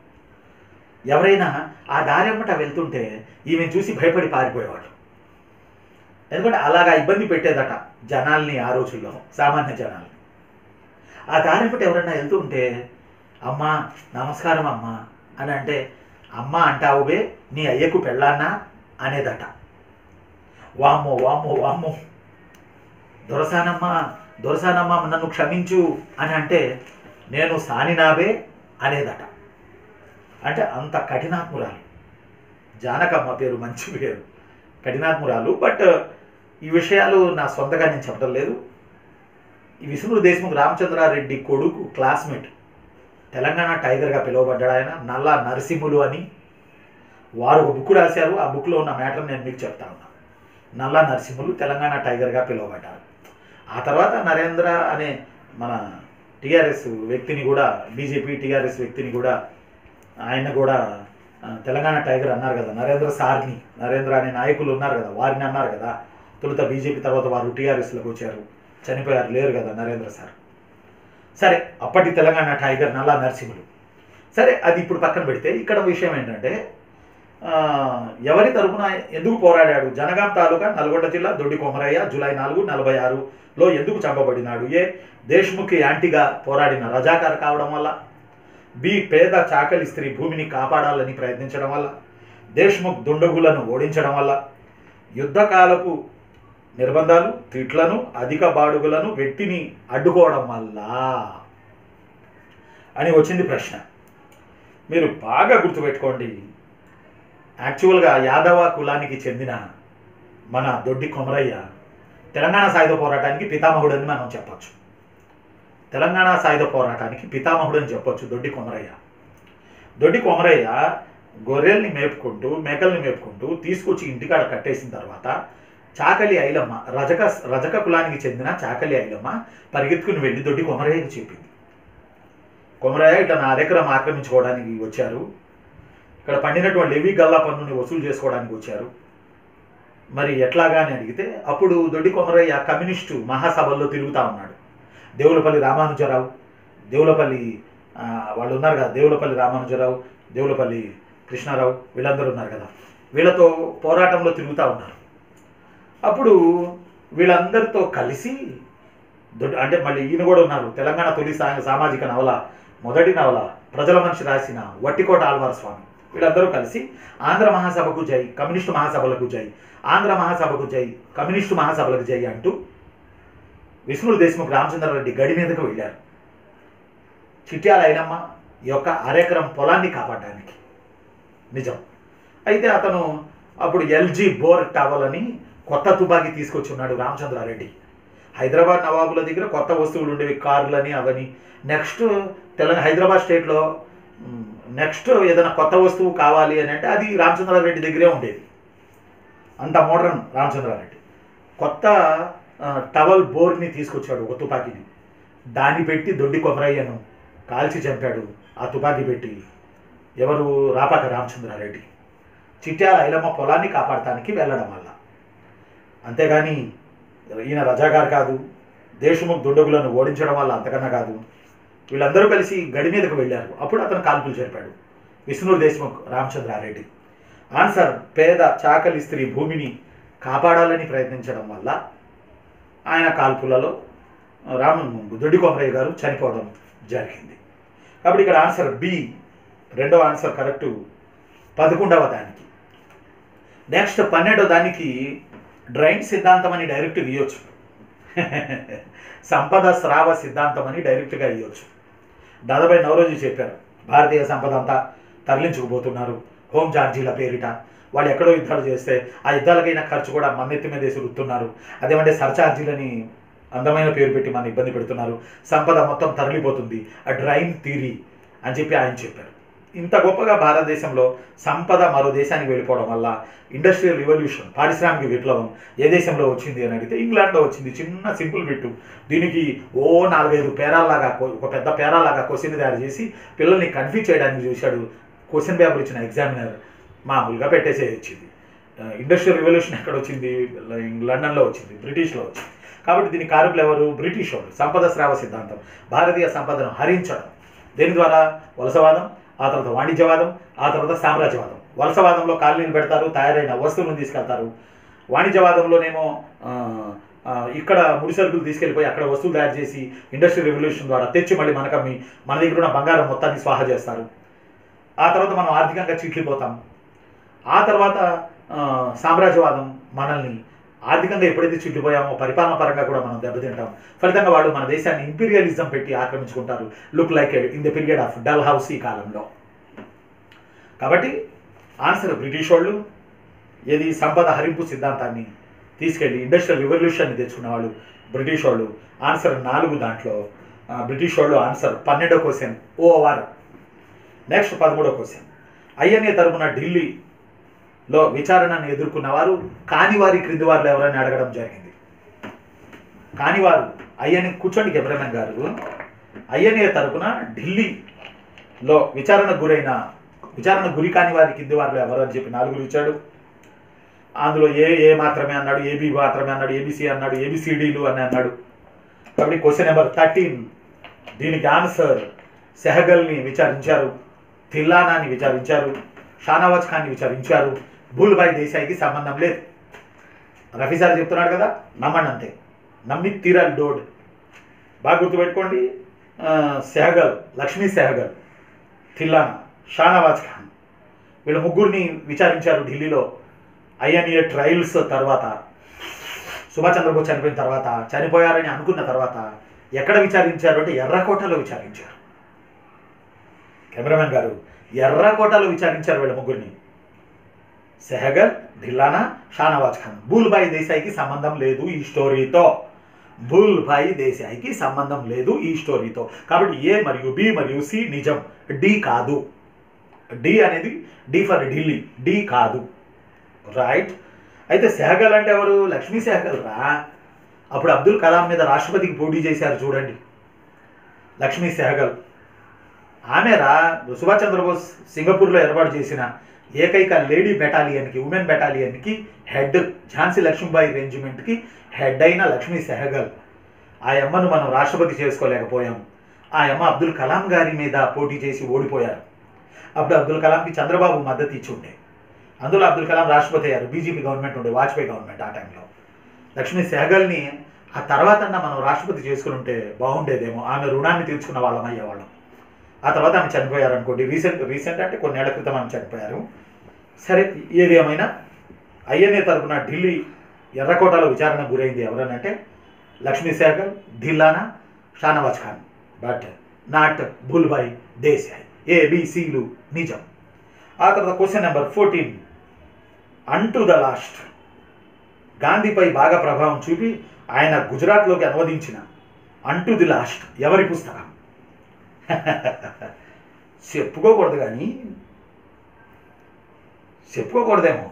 ఎవరైనా ఆ దారి అమ్మట వెళ్తుంటే ఈమెను చూసి భయపడి పారిపోయేవాడు ఎందుకంటే అలాగా ఇబ్బంది పెట్టేదట జనాల్ని ఆ రోజుల్లో సామాన్య జనాల్ని ఆ దారి అమ్మట ఎవరైనా వెళ్తుంటే అమ్మా నమస్కారం అమ్మా అని అంటే అమ్మ అంటావుబే నీ అయ్యకు పెళ్ళాన్నా అనేదట వామ్మో వామ్మో వామ్మో దొరసానమ్మ దొరసానమ్మ నన్ను క్షమించు అని అంటే నేను సానినాబే అనేదట అంటే అంత కఠినాత్మురాలు జానకమ్మ పేరు మంచి పేరు కఠినాత్మురాలు బట్ ఈ విషయాలు నా సొంతగా నేను చెప్పడం లేదు ఈ విష్ణుడు దేశముఖ్ రామచంద్రారెడ్డి కొడుకు క్లాస్మేట్ తెలంగాణ టైగర్గా పిలువబడ్డాడు ఆయన నల్ల నరసింహులు అని వారు ఒక బుక్ రాశారు ఆ బుక్లో ఉన్న మ్యాటర్ నేను మీకు చెప్తా ఉన్నా నల్ల నరసింహులు తెలంగాణ టైగర్గా పిలువబడ్డారు ఆ తర్వాత నరేంద్ర అనే మన టీఆర్ఎస్ వ్యక్తిని కూడా బీజేపీ టీఆర్ఎస్ వ్యక్తిని కూడా ఆయన కూడా ఆ, తెలంగాణ టైగర్ అన్నారు కదా నరేంద్ర సార్ని నరేంద్ర అనే నాయకులు ఉన్నారు కదా వారిని అన్నారు కదా తొలుత బీజేపీ తర్వాత వారు టీఆర్ఎస్లోకి వచ్చారు చనిపోయారు లేరు కదా నరేంద్ర సార్ సరే అప్పటి తెలంగాణ టైగర్ నల్లా నరసింహులు సరే అది ఇప్పుడు పక్కన పెడితే ఇక్కడ విషయం ఏంటంటే ఆ, ఎవరి తరపున ఎందుకు పోరాడాడు జనగాం తాలూకా నల్గొండ జిల్లా దొడ్డి కొమరయ్య జూలై నాలుగు నలభై ఆరులో ఎందుకు చంపబడినాడు ఏ దేశ్ముఖి యాంటీగా పోరాడిన రజాకార్ కావడం వల్ల బి పేద చాకలి స్త్రీ భూమిని కాపాడాలని ప్రయత్నించడం వల్ల దేశ్ముఖ్ దుండగులను ఓడించడం వల్ల యుద్ధకాలపు నిర్బంధాలు తిట్లను అధిక బాడుగులను వ్యక్తిని అడ్డుకోవడం వల్ల అని వచ్చింది ప్రశ్న మీరు బాగా గుర్తుపెట్టుకోండి యాక్చువల్గా యాదవ కులానికి చెందిన మన దొడ్డి కొమరయ్య తెలంగాణ సాయుధ పోరాటానికి పితామహుడు అని మనం చెప్పొచ్చు తెలంగాణ సాయుధ పోరాటానికి పితామహుడు అని చెప్పొచ్చు దొడ్డి కొమరయ్య దొడ్డి కొమరయ్య గొర్రెల్ని మేపుకుంటూ మేకల్ని మేపుకుంటూ తీసుకొచ్చి ఇంటికాడ కట్టేసిన తర్వాత చాకలి ఐలమ్మ రజక రజక కులానికి చెందిన చాకలి ఐలమ్మ పరిగెత్తుకుని వెళ్ళి దొడ్డి కొమరయ్యకి చెప్పింది కొమరయ్య ఇట్లా నా ఎకరం ఆక్రమించుకోవడానికి వచ్చారు ఇక్కడ పండినటువంటి లెవీ గల్లా పన్నుని వసూలు చేసుకోవడానికి వచ్చారు మరి ఎట్లాగా అని అడిగితే అప్పుడు దొడ్డి కొమరయ్య కమ్యూనిస్టు మహాసభల్లో తిరుగుతూ ఉన్నాడు దేవులపల్లి రామానుజరావు దేవులపల్లి ఆ, వాళ్ళు ఉన్నారు కదా దేవులపల్లి రామానుజరావు దేవులపల్లి కృష్ణారావు వీళ్ళందరూ ఉన్నారు కదా వీళ్ళతో పోరాటంలో తిరుగుతూ ఉన్నారు అప్పుడు వీళ్ళందరితో కలిసి దొడ్డి అంటే మళ్ళీ ఈయన కూడా ఉన్నారు తెలంగాణ తొలి సా సామాజిక నవల మొదటి నవల ప్రజల మనిషి రాసిన వట్టికోట ఆళ్వార్ స్వామి వీళ్ళందరూ కలిసి ఆంధ్ర మహాసభకు జై కమ్యూనిస్టు మహాసభలకు జై ఆంధ్ర మహాసభకు జై కమ్యూనిస్టు మహాసభలకు జై అంటూ విష్ణుడు దేశముఖ్ రామచంద్రారెడ్డి గడి మీదకు వెళ్ళారు చిట్యాల ఐలమ్మ యొక్క అరెకరం పొలాన్ని కాపాడడానికి నిజం అయితే అతను అప్పుడు ఎల్జీ బోర్ టవల్ అని కొత్త తుపాకీ తీసుకొచ్చి ఉన్నాడు రామచంద్రారెడ్డి హైదరాబాద్ నవాబుల దగ్గర కొత్త వస్తువులు ఉండేవి కార్లని అవని నెక్స్ట్ తెలంగాణ హైదరాబాద్ స్టేట్లో నెక్స్ట్ ఏదైనా కొత్త వస్తువు కావాలి అని అంటే అది రామచంద్రారెడ్డి దగ్గరే ఉండేది అంత మోడర్న్ రామచంద్రారెడ్డి కొత్త ఆ, టవల్ బోర్ని తీసుకొచ్చాడు ఒక తుపాకీని దాన్ని పెట్టి దొడ్డి కొమరయ్యను కాల్చి చంపాడు ఆ తుపాకీ పెట్టి ఎవరు రాపాక రామచంద్రారెడ్డి చిట్యాల ఐలమ్మ పొలాన్ని కాపాడటానికి వెళ్ళడం వల్ల అంతేగాని ఈయన రజాగారు కాదు దేశముఖ్ దుండగులను ఓడించడం వల్ల అంతకన్నా కాదు వీళ్ళందరూ కలిసి గడి మీదకు వెళ్ళారు అప్పుడు అతను కాల్పులు జరిపాడు విష్ణుడు దేశముఖ్ రామచంద్రారెడ్డి ఆన్సర్ పేద చాకలి స్త్రీ భూమిని కాపాడాలని ప్రయత్నించడం వల్ల ఆయన కాల్పులలో రామ దొడ్డి కొమరయ్య గారు చనిపోవడం జరిగింది కాబట్టి ఇక్కడ ఆన్సర్ బి రెండవ ఆన్సర్ కరెక్ట్ పదకొండవ దానికి నెక్స్ట్ పన్నెండవ దానికి డ్రైన్ సిద్ధాంతం అని డైరెక్ట్ ఇవ్వచ్చు సంపద స్రావ సిద్ధాంతం అని డైరెక్ట్గా ఇవ్వచ్చు దాదాపు నవరోజు చెప్పారు భారతీయ సంపద అంతా తరలించుకుపోతున్నారు హోమ్ ఛార్జీల పేరిట వాళ్ళు ఎక్కడో యుద్ధాలు చేస్తే ఆ యుద్ధాలకైనా ఖర్చు కూడా మన్నెత్తి మీద వేసి రుద్దుతున్నారు అదేమంటే సర్ఛార్జీలని అందమైన పేరు పెట్టి మన ఇబ్బంది పెడుతున్నారు సంపద మొత్తం తరలిపోతుంది ఆ డ్రైన్ థీరీ అని చెప్పి ఆయన చెప్పారు ఇంత గొప్పగా భారతదేశంలో సంపద మరో దేశానికి వెళ్ళిపోవడం వల్ల ఇండస్ట్రియల్ రివల్యూషన్ పారిశ్రామిక విప్లవం ఏ దేశంలో వచ్చింది అని అడిగితే ఇంగ్లాండ్లో వచ్చింది చిన్న సింపుల్ బిట్టు దీనికి ఓ నాలుగైదు పేరాల్లాగా కొ- ఒక పెద్ద పేరాల్లాగా క్వశ్చన్ తయారు చేసి పిల్లల్ని కన్ఫ్యూజ్ చేయడానికి చూశాడు క్వశ్చన్ పేపర్ ఇచ్చిన ఎగ్జామినర్ మామూలుగా పెట్టేసే వచ్చింది ఇండస్ట్రియల్ రివల్యూషన్ ఎక్కడ వచ్చింది లండన్లో వచ్చింది బ్రిటిష్లో వచ్చింది కాబట్టి దీని కారకులు ఎవరు బ్రిటిష్ వాళ్ళు సంపద స్రావ సిద్ధాంతం భారతీయ సంపదను హరించడం దేని ద్వారా వలసవాదం ఆ తర్వాత వాణిజ్యవాదం ఆ తర్వాత సామ్రాజ్యవాదం వలసవాదంలో కాలనీలు పెడతారు తయారైన వస్తువులను తీసుకెళ్తారు వాణిజ్యవాదంలోనేమో ఆ, ఆ, ఇక్కడ ముడి సరుకులు తీసుకెళ్ళిపోయి అక్కడ వస్తువులు తయారు చేసి ఇండస్ట్రియల్ రెవల్యూషన్ ద్వారా తెచ్చి మళ్ళీ మనకమ్మి మన దగ్గర ఉన్న బంగారం మొత్తాన్ని స్వాహా చేస్తారు ఆ తర్వాత మనం ఆర్థికంగా చిట్లిపోతాం ఆ తర్వాత ఆ, సామ్రాజ్యవాదం మనల్ని ఆర్థికంగా ఎప్పుడైతే చిట్లిపోయామో పరిపాలన పరంగా కూడా మనం దెబ్బతింటాం ఫలితంగా వాళ్ళు మన దేశాన్ని ఇంపీరియలిజం పెట్టి ఆక్రమించుకుంటారు look like in the period of Dalhousie ఈ కాలంలో కాబట్టి ఆన్సర్ బ్రిటిష్ వాళ్ళు ఏది సంపద హరింపు సిద్ధాంతాన్ని తీసుకెళ్ళి ఇండస్ట్రియల్ రివల్యూషన్ని తెచ్చుకున్న వాళ్ళు బ్రిటిష్ వాళ్ళు ఆన్సర్ నాలుగు దాంట్లో ఆ, బ్రిటిష్ వాళ్ళు ఆన్సర్ పన్నెండో క్వశ్చన్ ఓవర్ నెక్స్ట్ పదమూడో క్వశ్చన్ ఐఎన్ఏ తరపున ఢిల్లీలో విచారణను ఎదుర్కొన్న వారు కానివారి క్రింది వారిలో ఎవరైనా అడగడం జరిగింది కానివారు ఐఎన్ఏ కూర్చోండి కెమెరామెన్ గారు ఐఎన్ఏ తరపున ఢిల్లీలో విచారణకు గురైన విచారణ గురి కాని వారి కింది వారిలో ఎవరు అని చెప్పి నాలుగురు ఇచ్చాడు అందులో ఏ ఏ మాత్రమే అన్నాడు ఏబి మాత్రమే అన్నాడు ఏబిసి అన్నాడు ఏబిసిడీలు అని అన్నాడు కాబట్టి క్వశ్చన్ నెంబర్ థర్టీన్ దీనికి ఆన్సర్ సెహగల్ని విచారించారు తిల్లానాని విచారించారు షానవాజ్ ఖాన్ని విచారించారు భూల్భాయ్ దేశాయికి సంబంధం లేదు రఫీ సార్ చెప్తున్నాడు కదా నమ్మండి అంతే నమ్మి తీరాలి డోడ్ బాగా గుర్తుపెట్టుకోండి ఆ, సెహగల్ లక్ష్మీ సెహగల్ తిల్లానా షానవాజ్ ఖాన్ వీళ్ళ ముగ్గురిని విచారించారు ఢిల్లీలో ఐఎన్ఏ ట్రయల్స్ తర్వాత సుభాష్ చంద్రబోస్ చనిపోయిన తర్వాత చనిపోయారని అనుకున్న తర్వాత ఎక్కడ విచారించారు అంటే ఎర్రకోటలో విచారించారు కెమెరామెన్ గారు ఎర్రకోటలో విచారించారు వీళ్ళ ముగ్గురిని సెహగల్ ఢిల్లానా షానవాజ్ ఖాన్ బూల్బాయి దేశాయికి సంబంధం లేదు ఈ స్టోరీతో బూల్బాయి దేశాయికి సంబంధం లేదు ఈ స్టోరీతో కాబట్టి ఏ మరియు బి మరియు సి నిజం డి కాదు డి అనేది డి ఫర్ ఢిల్లీ డి కాదు రైట్ అయితే సెహగల్ అంటే ఎవరు లక్ష్మీ సెహగల్ రా అప్పుడు అబ్దుల్ కలాం మీద రాష్ట్రపతికి పోటీ చేశారు చూడండి లక్ష్మీ సెహగల్ ఆమె రా సుభాష్ చంద్రబోస్ సింగపూర్లో ఏర్పాటు చేసిన ఏకైక లేడీ బెటాలియన్కి ఉమెన్ బెటాలియన్కి హెడ్ ఝాన్సీ లక్ష్మీబాయి రెజిమెంట్కి హెడ్ అయిన లక్ష్మీ సెహగల్ ఆ అమ్మను మనం రాష్ట్రపతి చేసుకోలేకపోయాం ఆ అమ్మ అబ్దుల్ కలాం గారి మీద పోటీ చేసి ఓడిపోయారు అప్పుడు అబ్దుల్ కలాంకి చంద్రబాబు మద్దతు ఇచ్చి ఉండే అందులో అబ్దుల్ కలాం రాష్ట్రపతి అయ్యారు బీజేపీ గవర్నమెంట్ ఉండే వాజ్పేయి గవర్నమెంట్ ఆ టైంలో లక్ష్మీ సెహగల్ని ఆ తర్వాత మనం రాష్ట్రపతి చేసుకుని ఉంటే బాగుండేదేమో ఆమె రుణాన్ని తీర్చుకున్న వాళ్ళం అయ్యేవాళ్ళం ఆ తర్వాత ఆమె చనిపోయారు అనుకోండి రీసెంట్ రీసెంట్ అంటే కొన్నేళ్ల క్రితం ఆమె చనిపోయారు సరే ఏది ఏమైనా ఐఎన్ఏ తరపున ఢిల్లీ ఎర్రకోటలో విచారణ గురైంది ఎవరనంటే లక్ష్మీ సెహగల్ ఢిల్లానా షానవాజ్ ఖాన్ బట్ నాట్ బుల్బాయ్ దేశాయ్ ఏబిసిలు నిజం ఆ తర్వాత question number fourteen unto the last గాంధీపై బాగా ప్రభావం చూపి ఆయన గుజరాత్లోకి అనువదించిన అంటు ది లాస్ట్ ఎవరి పుస్తకం చెప్పుకోకూడదు కానీ చెప్పుకోకూడదేమో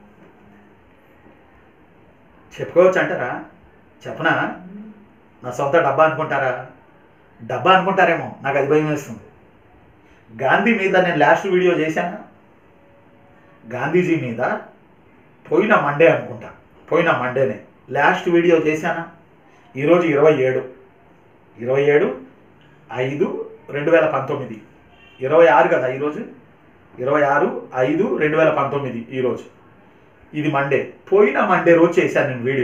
చెప్పుకోవచ్చు అంటారా చెప్పనా నా సొంత డబ్బా అనుకుంటారా డబ్బా అనుకుంటారేమో నాకు అది భయం వేస్తుంది గాంధీ మీద నేను లాస్ట్ వీడియో చేశానా గాంధీజీ మీద పోయిన మండే అనుకుంటా పోయిన మండేనే లాస్ట్ వీడియో చేశానా ఈరోజు ఇరవై ఏడు ఇరవై ఏడు ఐదు రెండు వేల పంతొమ్మిది ఇరవై ఆరు కదా ఈరోజు ఇరవై ఆరు ఐదు రెండు వేల పంతొమ్మిది ఈరోజు ఇది మండే పోయిన మండే రోజు చేశాను నేను వీడియో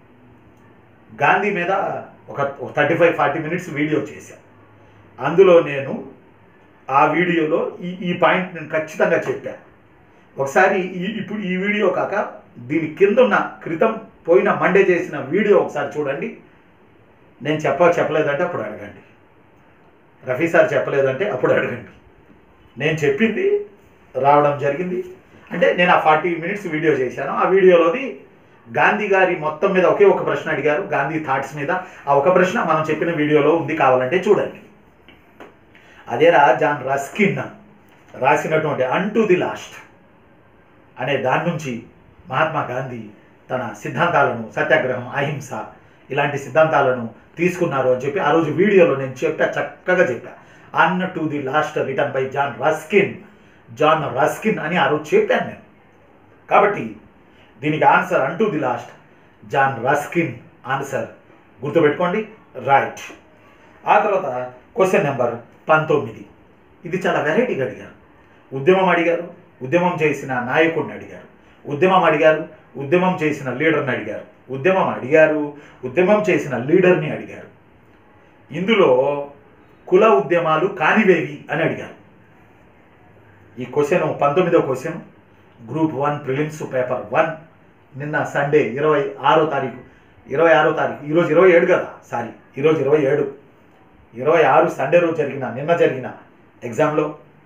గాంధీ మీద ఒక thirty five forty minutes video చేశాను అందులో నేను ఆ వీడియోలో ఈ ఈ పాయింట్ నేను ఖచ్చితంగా చెప్పాను ఒకసారి ఈ ఇప్పుడు ఈ వీడియో కాక దీని కింద ఉన్న క్రితం పోయిన మండే చేసిన వీడియో ఒకసారి చూడండి నేను చెప్ప చెప్పలేదంటే అప్పుడు అడగండి రఫీ సార్ చెప్పలేదంటే అప్పుడు అడగండి నేను చెప్పింది రావడం జరిగింది అంటే నేను ఆ ఫార్టీ మినిట్స్ వీడియో చేశాను ఆ వీడియోలోది గాంధీ గారి మొత్తం మీద ఒకే ఒక ప్రశ్న అడిగారు గాంధీ థాట్స్ మీద ఆ ఒక ప్రశ్న మనం చెప్పిన వీడియోలో ఉంది కావాలంటే చూడండి అదేరా జాన్ రస్కిన్ రాసినటువంటి అన్ టు ది లాస్ట్ అనే దాని నుంచి మహాత్మా గాంధీ తన సిద్ధాంతాలను సత్యాగ్రహం అహింస ఇలాంటి సిద్ధాంతాలను తీసుకున్నారు అని చెప్పి ఆ రోజు వీడియోలో నేను చెప్పా చక్కగా చెప్పా unto the last written by John Ruskin John Ruskin అని ఆ రోజు చెప్పాను నేను కాబట్టి దీనికి answer unto the last John Ruskin answer గుర్తుపెట్టుకోండి రైట్ ఆ తర్వాత క్వశ్చన్ నెంబర్ పంతొమ్మిది ఇది చాలా వెరైటీగా అడిగారు ఉద్యమం అడిగారు ఉద్యమం చేసిన నాయకుడిని అడిగారు ఉద్యమం అడిగారు ఉద్యమం చేసిన లీడర్ని అడిగారు ఉద్యమం అడిగారు ఉద్యమం చేసిన లీడర్ని అడిగారు ఇందులో కుల ఉద్యమాలు కానివేవి అని అడిగారు ఈ క్వశ్చన్ పంతొమ్మిదో question group one prelims paper one నిన్న సండే ఇరవై ఆరో తారీఖు ఇరవై ఆరో తారీఖు ఈరోజు ఇరవై ఏడు కదా సారీ ఈరోజు ఇరవై ఏడు ఇరవై ఆరు సండే రోజు జరిగిన నిన్న జరిగిన ఎగ్జామ్లో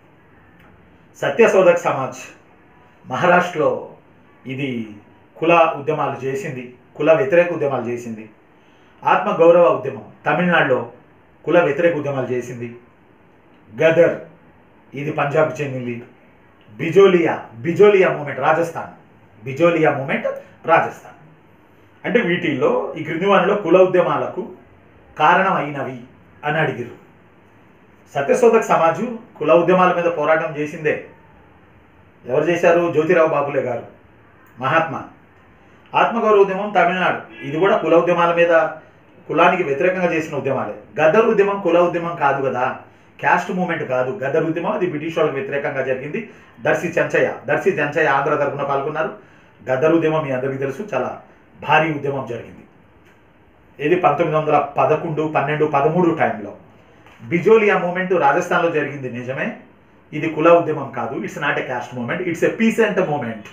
సత్యశోధక్ సమాజ్ మహారాష్ట్రలో ఇది కుల ఉద్యమాలు చేసింది కుల వ్యతిరేక ఉద్యమాలు చేసింది ఆత్మగౌరవ ఉద్యమం తమిళనాడులో కుల వ్యతిరేక ఉద్యమాలు చేసింది గదర్ ఇది పంజాబ్కి చెందింది బిజోలియా బిజోలియా మూమెంట్ రాజస్థాన్ బిజోలియా మూమెంట్ రాజస్థాన్ అంటే వీటిల్లో ఈ క్రింది వారిలో కుల ఉద్యమాలకు కారణమైనవి అని అడిగిరు సత్యశోధక్ సమాజు కుల ఉద్యమాల మీద పోరాటం చేసిందే ఎవరు చేశారు జ్యోతిరావు బాబులే గారు మహాత్మా ఆత్మగౌరవ ఉద్యమం తమిళనాడు ఇది కూడా కుల ఉద్యమాల మీద కులానికి వ్యతిరేకంగా చేసిన ఉద్యమాలే గదర్ ఉద్యమం కుల ఉద్యమం కాదు కదా క్యాస్ట్ మూమెంట్ కాదు గదర్ ఉద్యమం అది బ్రిటిష్ వాళ్ళకి వ్యతిరేకంగా జరిగింది దర్శి చెంచయ్య దర్శి చెంచయ్య ఆంధ్ర తరపున పాల్గొన్నారు గదర్ ఉద్యమం మీ అందరికీ తెలుసు చాలా భారీ ఉద్యమం జరిగింది ఇది పంతొమ్మిది వందల పదకొండు పన్నెండు పదమూడు టైంలో బిజోలియా మూమెంట్ రాజస్థాన్లో జరిగింది నిజమే ఇది కుల ఉద్యమం కాదు it's not a caste movement it's a peasant movement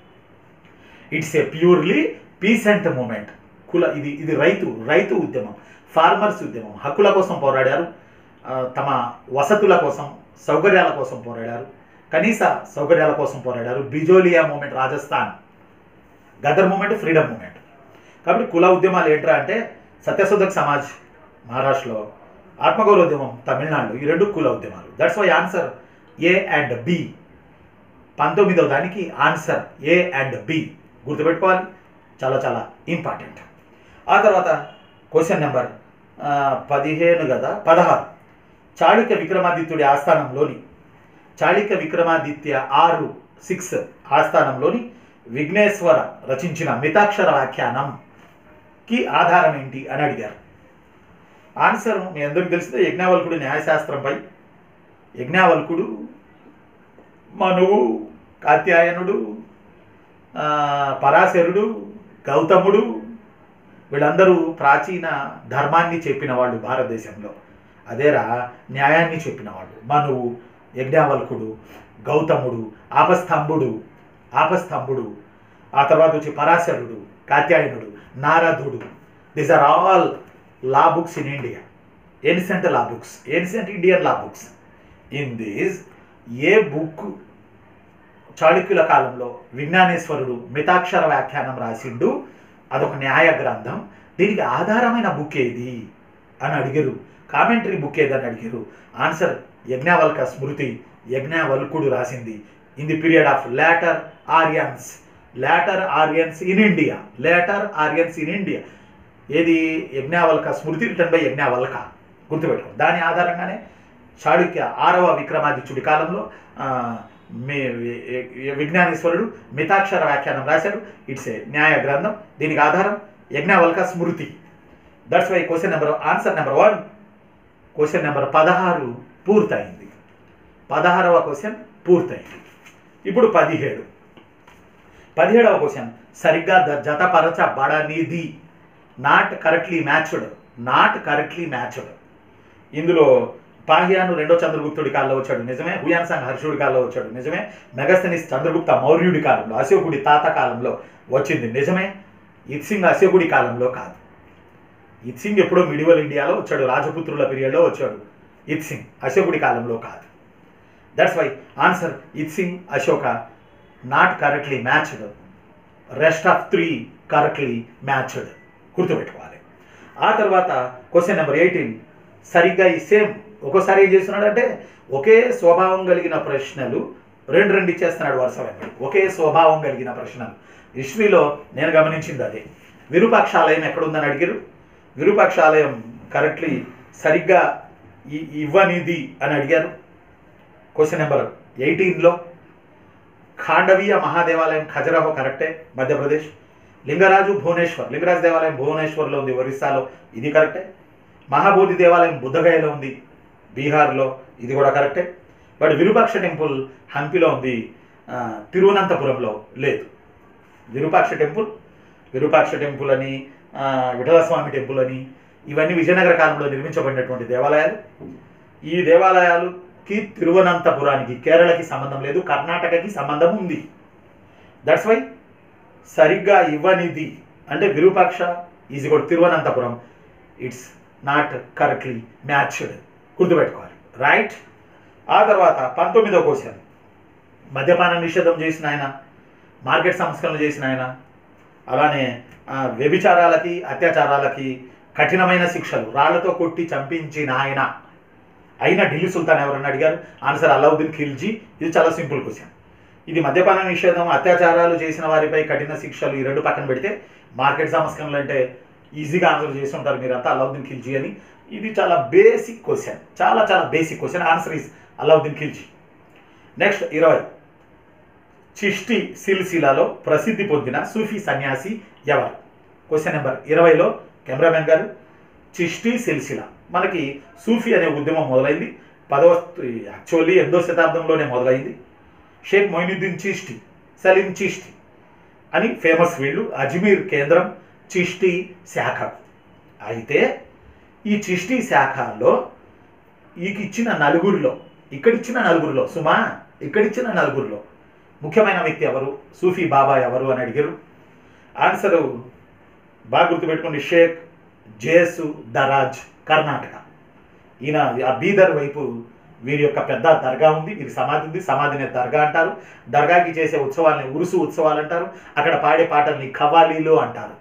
it's a purely peasant movement కుల ఇది ఇది రైతు రైతు ఉద్యమం ఫార్మర్స్ ఉద్యమం హక్కుల కోసం పోరాడారు ఆ, తమ వసతుల కోసం సౌకర్యాల కోసం పోరాడారు కనీస సౌకర్యాల కోసం పోరాడారు Bijolia movement Rajasthan Ghadar movement freedom movement కాబట్టి కుల ఉద్యమాలు ఏంట్రా అంటే సత్యశోధక్ సమాజ్ మహారాష్ట్రలో ఆత్మగౌరవ ఉద్యమం తమిళనాడు ఈ రెండు కుల ఉద్యమాలు that's why answer A and B పంతొమ్మిదవ దానికి ఆన్సర్ ఏ అండ్ బి గుర్తుపెట్టుకోవాలి చాలా చాలా ఇంపార్టెంట్ ఆ తర్వాత క్వశ్చన్ నెంబర్ పదిహేను కదా పదహారు చాళుక్య విక్రమాదిత్యుడి ఆస్థానంలోని చాళుక్య విక్రమాదిత్య ఆరు సిక్స్ ఆస్థానంలోని విఘ్నేశ్వర రచించిన మితాక్షర వ్యాఖ్యానంకి ఆధారం ఏంటి అని అడిగారు ఆన్సర్ మీ అందరికీ తెలిసిందే యజ్ఞావల్కుడు న్యాయశాస్త్రంపై యజ్ఞావల్కుడు మనువు కాత్యాయనుడు ఆ, పరాశరుడు గౌతముడు వీళ్ళందరూ ప్రాచీన ధర్మాన్ని చెప్పిన వాళ్ళు భారతదేశంలో అదేరా న్యాయాన్ని చెప్పిన వాళ్ళు మనువు యజ్ఞావల్కుడు గౌతముడు ఆపస్తంభుడు ఆపస్తంభుడు ఆ తర్వాత వచ్చి పరాశరుడు కాత్యాయనుడు నారదుడు these are all law books in India ancient law books ancient Indian law books in this A book చాళుక్యుల కాలంలో విజ్ఞానేశ్వరుడు మితాక్షర వ్యాఖ్యానం రాసిండు అదొక న్యాయ గ్రంథం దీనికి ఆధారమైన బుక్ ఏది అని అడిగారు కామెంటరీ బుక్ ఏదని అడిగారు ఆన్సర్ యజ్ఞావల్క స్మృతి యజ్ఞావల్కుడు రాసింది in the period of later Aryans later Aryans in India later Aryans in India ఏది యజ్ఞావల్క స్మృతి రిటర్న్ బై యజ్ఞావల్క గుర్తుపెట్టుకో దాని ఆధారంగానే చాళుక్య ఆరవ విక్రమాదిత్యుడి కాలంలో ఆ, మే వి- విజ్ఞానేశ్వరుడు మితాక్షర వ్యాఖ్యానం రాశాడు ఇట్స్ ఏ న్యాయ గ్రంథం దీనికి ఆధారం Yajnavalkya Smriti that's why question number answer number one question number పదహారు పూర్తయింది పదహారవ క్వశ్చన్ పూర్తయింది ఇప్పుడు పదిహేడు పదిహేడవ క్వశ్చన్ సరిగ్గా ద- జతపరచబడనిది not correctly matched not correctly matched ఇందులో పాహ్యాను రెండో చంద్రగుప్తుడి కాలంలో వచ్చాడు నిజమే హుయాన్ సంగ్ హర్షుడి కాలంలో వచ్చాడు నిజమే మెగస్తనిస్ చంద్రగుప్త మౌర్యుడి కాలంలో అశోకుడి తాత కాలంలో వచ్చింది నిజమే ఇత్సింగ్ అశోకుడి కాలంలో కాదు ఇత్సింగ్ ఎప్పుడో మిడివల్ ఇండియాలో వచ్చాడు రాజపుత్రుల పీరియడ్లో వచ్చాడు ఇత్సింగ్ అశోకుడి కాలంలో కాదు that's why answer Itsing Ashoka not correctly matched rest of three correctly matched గుర్తుపెట్టుకోవాలి ఆ తర్వాత క్వశ్చన్ నెంబర్ ఎయిటీన్ సరిగ్గా ఈ సేమ్ ఒక్కోసారి ఏం చేస్తున్నాడంటే ఒకే స్వభావం కలిగిన ప్రశ్నలు రెండు రెండు ఇచ్చేస్తున్నాడు వరుస వెంబడి ఒకే స్వభావం కలిగిన ప్రశ్నలు హిస్టరీలో నేను గమనించింది అదే విరూపాక్షాలయం ఎక్కడుందని అడిగారు విరూపాక్షాలయం కరెక్ట్లీ సరిగ్గా ఇ- ఇవ్వనిది అని అడిగారు క్వశ్చన్ నెంబర్ ఎయిటీన్లో ఖాండవీయ మహాదేవాలయం ఖజరాహో కరెక్టే మధ్యప్రదేశ్ లింగరాజు భువనేశ్వర్ లింగరాజు దేవాలయం భువనేశ్వర్లో ఉంది ఒరిస్సాలో ఇది కరెక్టే మహాబోధి దేవాలయం బుద్ధగయలో ఉంది బీహార్లో ఇది కూడా కరెక్టే బట్ విరూపాక్ష టెంపుల్ హంపిలో ఉంది ఆ, తిరువనంతపురంలో లేదు విరూపాక్ష టెంపుల్ విరూపాక్ష టెంపుల్ అని ఆ, విఠలస్వామి టెంపుల్ అని ఇవన్నీ విజయనగర కాలంలో నిర్మించబడినటువంటి దేవాలయాలు ఈ దేవాలయాలకి తిరువనంతపురానికి కేరళకి సంబంధం లేదు కర్ణాటకకి సంబంధం ఉంది దట్స్ వై సరిగ్గా ఇవ్వనిది అంటే విరూపాక్ష ఈజ్ కూడా Thiruvananthapuram it's not correctly matched గుర్తుపెట్టుకోవాలి రైట్ ఆ తర్వాత పంతొమ్మిదో క్వశ్చన్ మద్యపాన నిషేధం చేసిన ఆయన మార్కెట్ సంస్కరణలు చేసిన ఆయన అలానే ఆ, వ్యభిచారాలకి అత్యాచారాలకి కఠినమైన శిక్షలు రాళ్లతో కొట్టి చంపించిన ఆయన అయిన ఢిల్లీ సుల్తాన్ ఎవరన్నా అడిగారు ఆన్సర్ అలావుద్దీన్ ఖిల్జీ ఇది చాలా సింపుల్ క్వశ్చన్ ఇది మద్యపాన నిషేధం అత్యాచారాలు చేసిన వారిపై కఠిన శిక్షలు ఈ రెండు పక్కన పెడితే మార్కెట్ సంస్కరణలు అంటే ఈజీగా ఆన్సర్ చేసి ఉంటారు మీరంతా అలావుద్దీన్ ఖిల్జీ అని ఇది చాలా బేసిక్ క్వశ్చన్ చాలా చాలా basic question answer is Alauddin Khilji next ఇరవై చిష్టి సిల్సిలాలో ప్రసిద్ధి పొందిన సూఫీ సన్యాసి ఎవరు క్వశ్చన్ నెంబర్ ఇరవైలో కెమెరామెన్ గారు చిష్టి సిల్సిలా మనకి సూఫీ అనే ఉద్యమం మొదలైంది పదవ యాక్చువల్లీ ఎనిమిదో శతాబ్దంలోనే మొదలైంది షేక్ మొయినుద్దీన్ చిష్టి సలీం చిష్టి అని ఫేమస్ వీళ్ళు అజ్మీర్ కేంద్రం చిష్టి శాఖ అయితే ఈ చిష్టి శాఖలో ఈకిచ్చిన నలుగురిలో ఇక్కడిచ్చిన నలుగురిలో సుమా ఇక్కడిచ్చిన నలుగురిలో ముఖ్యమైన వ్యక్తి ఎవరు సూఫీ బాబా ఎవరు అని అడిగారు ఆన్సరు బాగా గుర్తుపెట్టుకోండి షేక్ జేసు దరాజ్ కర్ణాటక ఈయన ఆ బీదర్ వైపు వీరి యొక్క పెద్ద దర్గా ఉంది వీరి సమాధి ఉంది సమాధిని దర్గా అంటారు దర్గాకి చేసే ఉత్సవాల్ని ఉరుసు ఉత్సవాలు అంటారు అక్కడ పాడే పాటల్ని ఖవాలీలు అంటారు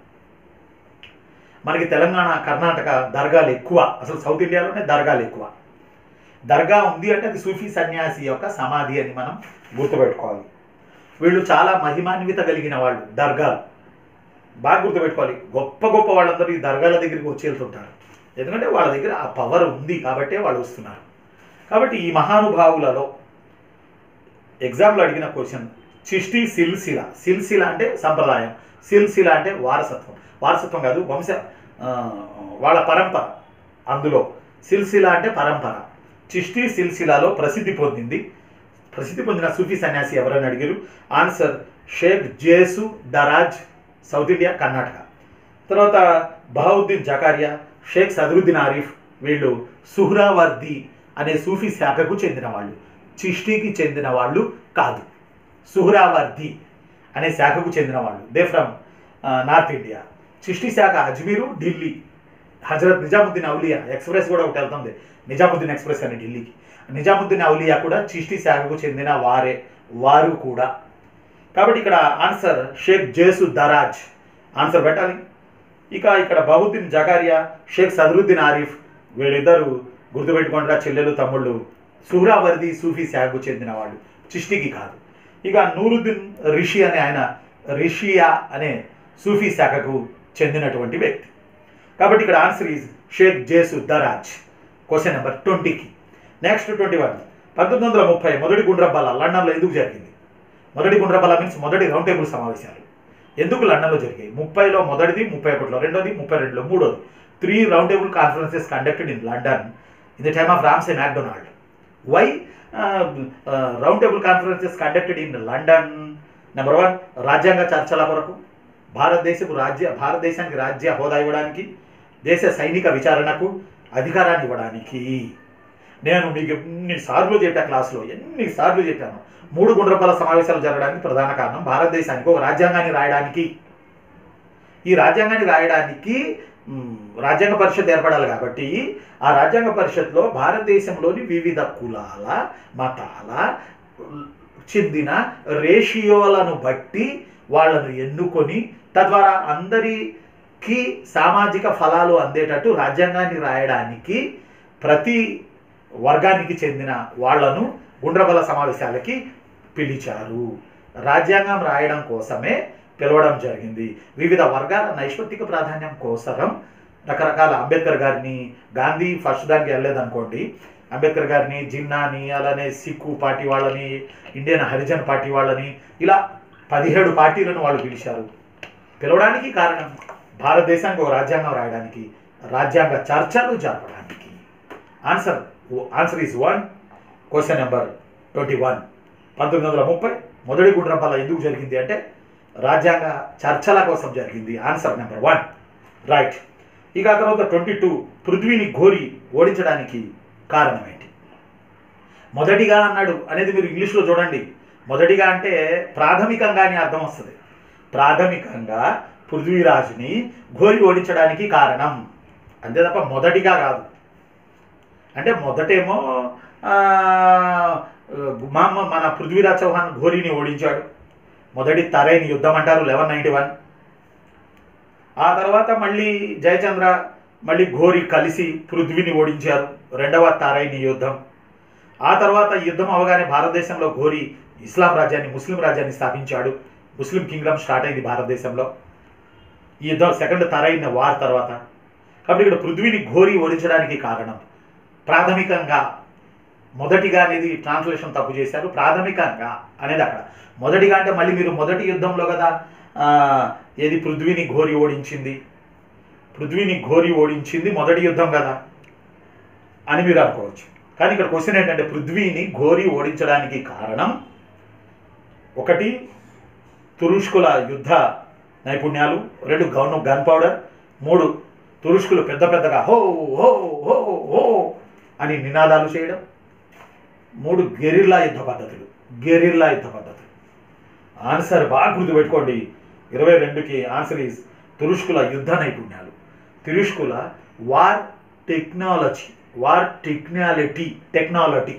మనకి తెలంగాణ కర్ణాటక దర్గాలు ఎక్కువ అసలు సౌత్ ఇండియాలోనే దర్గాలు ఎక్కువ దర్గా ఉంది అంటే అది సూఫీ సన్యాసి యొక్క సమాధి అని మనం గుర్తుపెట్టుకోవాలి వీళ్ళు చాలా మహిమాన్విత కలిగిన వాళ్ళు దర్గాలు బాగా గుర్తుపెట్టుకోవాలి గొప్ప గొప్ప వాళ్ళందరూ ఈ దర్గాల దగ్గరికి వచ్చి వెళ్తుంటారు ఎందుకంటే వాళ్ళ దగ్గర ఆ పవర్ ఉంది కాబట్టే వాళ్ళు వస్తున్నారు కాబట్టి ఈ మహానుభావులలో ఎగ్జామ్లో అడిగిన క్వశ్చన్ చిష్టి సిల్సిల సిల్సిల అంటే సంప్రదాయం సిల్సిల అంటే వారసత్వం వారసత్వం కాదు వంశ ఆ, వాళ్ళ పరంపర అందులో సిల్సిల అంటే పరంపర చిష్టి సిల్సిలాలో ప్రసిద్ధి పొందింది ప్రసిద్ధి పొందిన సూఫీ సన్యాసి ఎవరని అడిగారు answer Sheikh Gesu Daraz south India Karnataka తర్వాత బహౌద్దీన్ జకారియా షేక్ సదరుద్దీన్ ఆరిఫ్ వీళ్ళు సుహ్రావర్ది అనే సూఫీ శాఖకు చెందిన వాళ్ళు చిష్టికి చెందిన వాళ్ళు కాదు సుహ్రావర్ది అనే శాఖకు చెందిన వాళ్ళు they from north India Chishti శాఖ అజ్మీరు ఢిల్లీ హజరత్ నిజాముద్దీన్ ఔలియా ఎక్స్ప్రెస్ కూడా ఒకటి వెళ్తుంది నిజాముద్దీన్ ఎక్స్ప్రెస్ అని ఢిల్లీకి నిజాముద్దీన్ ఔలియా కూడా చిష్టి శాఖకు చెందిన వారే వారు కూడా కాబట్టి ఇక్కడ ఆన్సర్ షేక్ జేసు దరాజ్ ఆన్సర్ పెట్టాలి ఇక ఇక్కడ బహుద్దీన్ జకారియా షేక్ సదరుద్దీన్ ఆరిఫ్ వీళ్ళిద్దరు గుర్తుపెట్టుకుంటారా చెల్లెలు తమ్ముళ్ళు సుహ్రావర్ది సూఫీ శాఖకు చెందిన వాళ్ళు చిష్టికి కాదు ఇక నూరుద్దీన్ రిషి అనే ఆయన రిషియా అనే సూఫీ శాఖకు చెందినటువంటి వ్యక్తి కాబట్టి ఇక్కడ answer is Sheikh Gesu Daraz question number ట్వంటీకి నెక్స్ట్ ట్వంటీ వన్ పంతొమ్మిది వందల ముప్పై మొదటి గుండ్రబ్బాల లండన్లో ఎందుకు జరిగింది మొదటి గుండ్రబ్బాల మీన్స్ మొదటి రౌండ్ టేబుల్ సమావేశాలు ఎందుకు లండన్లో జరిగాయి ముప్పైలో మొదటిది ముప్పై ఒకటిలో రెండోది ముప్పై రెండులో మూడోది three round table conferences conducted in London in the time of Ramsay MacDonald why round table conferences conducted in London number one రాజ్యాంగ చర్చల కొరకు భారతదేశపు రాజ్య భారతదేశానికి రాజ్య హోదా ఇవ్వడానికి దేశ సైనిక విచారణకు అధికారాన్ని ఇవ్వడానికి నేను మీకు ఎన్నిసార్లు చెప్పా క్లాసులో ఎన్నిసార్లు చెప్పాను మూడు గుండ్రపల సమావేశాలు జరగడానికి ప్రధాన కారణం భారతదేశానికి ఒక రాజ్యాంగాన్ని రాయడానికి ఈ రాజ్యాంగాన్ని రాయడానికి మ్, రాజ్యాంగ పరిషత్ ఏర్పడాలి కాబట్టి ఆ రాజ్యాంగ పరిషత్లో భారతదేశంలోని వివిధ కులాల మతాల చెందిన రేషియోలను బట్టి వాళ్ళను ఎన్నుకొని తద్వారా అందరికీ సామాజిక ఫలాలు అందేటట్టు రాజ్యాంగాన్ని రాయడానికి ప్రతి వర్గానికి చెందిన వాళ్ళను గుండ్రబల సమావేశాలకి పిలిచారు రాజ్యాంగం రాయడం కోసమే పిలవడం జరిగింది వివిధ వర్గాల నైష్పత్తిక ప్రాధాన్యం కోసరం రకరకాల అంబేద్కర్ గారిని గాంధీ ఫస్ట్ దానికి వెళ్ళలేదనుకోండి అంబేద్కర్ గారిని జిన్నాని అలానే సిక్కు పార్టీ వాళ్ళని ఇండియన్ హరిజన్ పార్టీ వాళ్ళని ఇలా పదిహేడు పార్టీలను వాళ్ళు పిలిచారు పిలవడానికి కారణం భారతదేశానికి ఒక రాజ్యాంగం రాయడానికి రాజ్యాంగ చర్చలు జరపడానికి answer answer is one question number twenty one పంతొమ్మిది వందల ముప్పై మొదటి గుండ్రంపల్ల ఎందుకు జరిగింది అంటే రాజ్యాంగ చర్చల కోసం జరిగింది ఆన్సర్ నెంబర్ వన్ రైట్ ఇక ఆ తర్వాత ట్వంటీ టూ పృథ్వీని ఘోరి ఓడించడానికి కారణం ఏంటి మొదటిగా అన్నాడు అనేది మీరు ఇంగ్లీష్లో చూడండి మొదటిగా అంటే ప్రాథమికంగా అని అర్థం వస్తుంది ప్రాథమికంగా పృథ్వీరాజుని ఘోరి ఓడించడానికి కారణం అంతే తప్ప మొదటిగా కాదు అంటే మొదటేమో ఆ, మా అమ్మ మన పృథ్వీరాజ్ చౌహాన్ ఘోరీని ఓడించాడు మొదటి తరైన యుద్ధం అంటారు లెవెన్ నైంటీ వన్ ఆ తర్వాత మళ్ళీ జయచంద్ర మళ్ళీ ఘోరి కలిసి పృథ్వీని ఓడించారు రెండవ తారైని యుద్ధం ఆ తర్వాత యుద్ధం అవగానే భారతదేశంలో ఘోరి ఇస్లాం రాజ్యాన్ని ముస్లిం రాజ్యాన్ని స్థాపించాడు ముస్లిం కింగ్డమ్ స్టార్ట్ అయింది భారతదేశంలో ఈ యుద్ధం సెకండ్ తరైన వార్ తర్వాత కాబట్టి ఇక్కడ పృథ్వీని ఘోరి ఓడించడానికి కారణం ప్రాథమికంగా మొదటిగా అనేది ట్రాన్స్లేషన్ తప్పు చేశారు ప్రాథమికంగా అనేది అక్కడ మొదటిగా అంటే మళ్ళీ మీరు మొదటి యుద్ధంలో కదా ఆ, ఏది పృథ్వీని ఘోరి ఓడించింది పృథ్వీని ఘోరి ఓడించింది మొదటి యుద్ధం కదా అని మీరు అనుకోవచ్చు కానీ ఇక్కడ క్వశ్చన్ ఏంటంటే పృథ్వీని ఘోరి ఓడించడానికి కారణం ఒకటి తురుష్కుల యుద్ధ నైపుణ్యాలు రెండు గౌన్ గన్ పౌడర్ మూడు తురుష్కులు పెద్ద పెద్దగా హో హో హో హో అని నినాదాలు చేయడం మూడు గెరిల్లా యుద్ధ పద్ధతులు గెరిల్లా యుద్ధ పద్ధతులు ఆన్సర్ బాగా గుర్తుపెట్టుకోండి ఇరవై రెండుకి ఆన్సర్ ఈజ్ తురుష్కుల యుద్ధ నైపుణ్యాలు తురుష్కుల వార్ టెక్నాలజీ వార్ టెక్నాలిటీ technology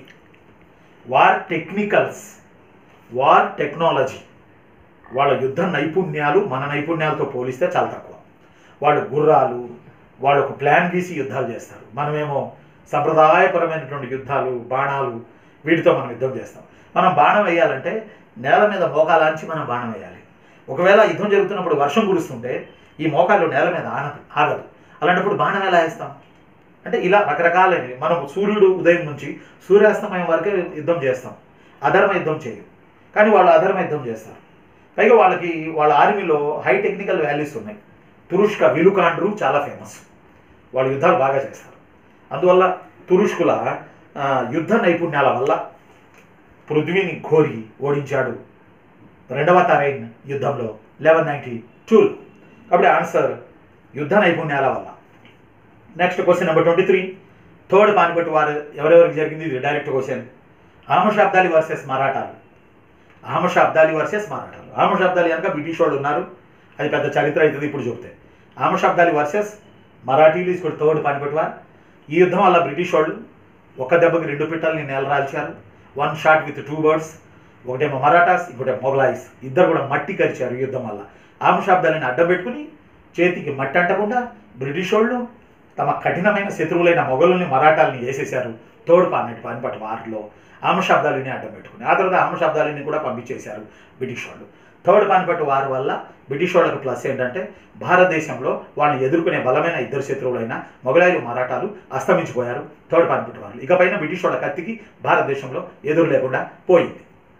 war technicals war technology వాళ్ళ యుద్ధ నైపుణ్యాలు మన నైపుణ్యాలతో పోలిస్తే చాలా తక్కువ వాళ్ళు గుర్రాలు వాళ్ళు ఒక ప్లాన్ గీసి యుద్ధాలు చేస్తారు మనమేమో సంప్రదాయపరమైనటువంటి యుద్ధాలు బాణాలు వీటితో మనం యుద్ధం చేస్తాం మనం బాణం వేయాలంటే నేల మీద మోకాలాంచి మనం బాణం వేయాలి ఒకవేళ యుద్ధం జరుగుతున్నప్పుడు వర్షం కురుస్తుంటే ఈ మోకాలు నేల మీద ఆనదు ఆగదు అలాంటప్పుడు బాణం ఎలా వేస్తాం అంటే ఇలా రకరకాలైనవి మనం సూర్యుడు ఉదయం నుంచి సూర్యాస్తమయం వరకే యుద్ధం చేస్తాం అధర్మ యుద్ధం చేయరు కానీ వాళ్ళు అధర్మ యుద్ధం చేస్తారు పైగా వాళ్ళకి వాళ్ళ ఆర్మీలో హై టెక్నికల్ వాల్యూస్ ఉన్నాయి తురుష్క విలుకాండ్రు చాలా ఫేమస్ వాళ్ళు యుద్ధాలు బాగా చేస్తారు అందువల్ల తురుష్కుల ఆ, యుద్ధ నైపుణ్యాల వల్ల పృథ్వీని ఘోరి ఓడించాడు రెండవ తరైన్ యుద్ధంలో లెవెన్ నైంటీ టూ కాబట్టి ఆన్సర్ యుద్ధ నైపుణ్యాల వల్ల next question number twenty three third Panipat వారు ఎవరెవరికి జరిగింది ఇది డైరెక్ట్ క్వశ్చన్ ఆమశాబ్దాలి వర్సెస్ మరాఠాలు ఆమశాబ్దాలి వర్సెస్ మరాఠాలు ఆమశాబ్దాలి కనుక బ్రిటిష్ వాళ్ళు ఉన్నారు అది పెద్ద చరిత్ర అవుతుంది ఇప్పుడు చెప్తే ఆమశాబ్దాలి వర్సెస్ మరాఠీలు ఇస్ థర్డ్ పానిపట్టు వార్ ఈ యుద్ధం వల్ల బ్రిటిష్ వాళ్ళు ఒక దెబ్బకి రెండు పిట్టల్ని నేలరాల్చారు one shot with two birds ఒకటేమో మరాఠాస్ ఇంకోటేమో మొగలాయిస్ ఇద్దరు కూడా మట్టి కరిచారు ఈ యుద్ధం వల్ల ఆమశాబ్దాలని అడ్డం పెట్టుకుని చేతికి మట్టి అంటకుండా బ్రిటిష్ వాళ్ళు తమ కఠినమైన శత్రువులైన మొఘలుని మరాఠాలని వేసేశారు తోడు పానటి పానిపట్టు వారిలో ఆమశాబ్దాలని అడ్డం పెట్టుకుని ఆ తర్వాత ఆమశాబ్దాలని కూడా పంపించేశారు బ్రిటిష్ వాళ్ళు థర్డ్ పానిపట్టు వారి వల్ల బ్రిటిష్ వాళ్ళకి ప్లస్ ఏంటంటే భారతదేశంలో వాళ్ళని ఎదుర్కొనే బలమైన ఇద్దరు శత్రువులైన మొగలాయిలు మరాఠాలు అస్తమించిపోయారు థర్డ్ పానిపట్టు వాళ్ళు ఇకపైన బ్రిటిష్ వాళ్ళ కత్తికి భారతదేశంలో ఎదురు లేకుండా పోయింది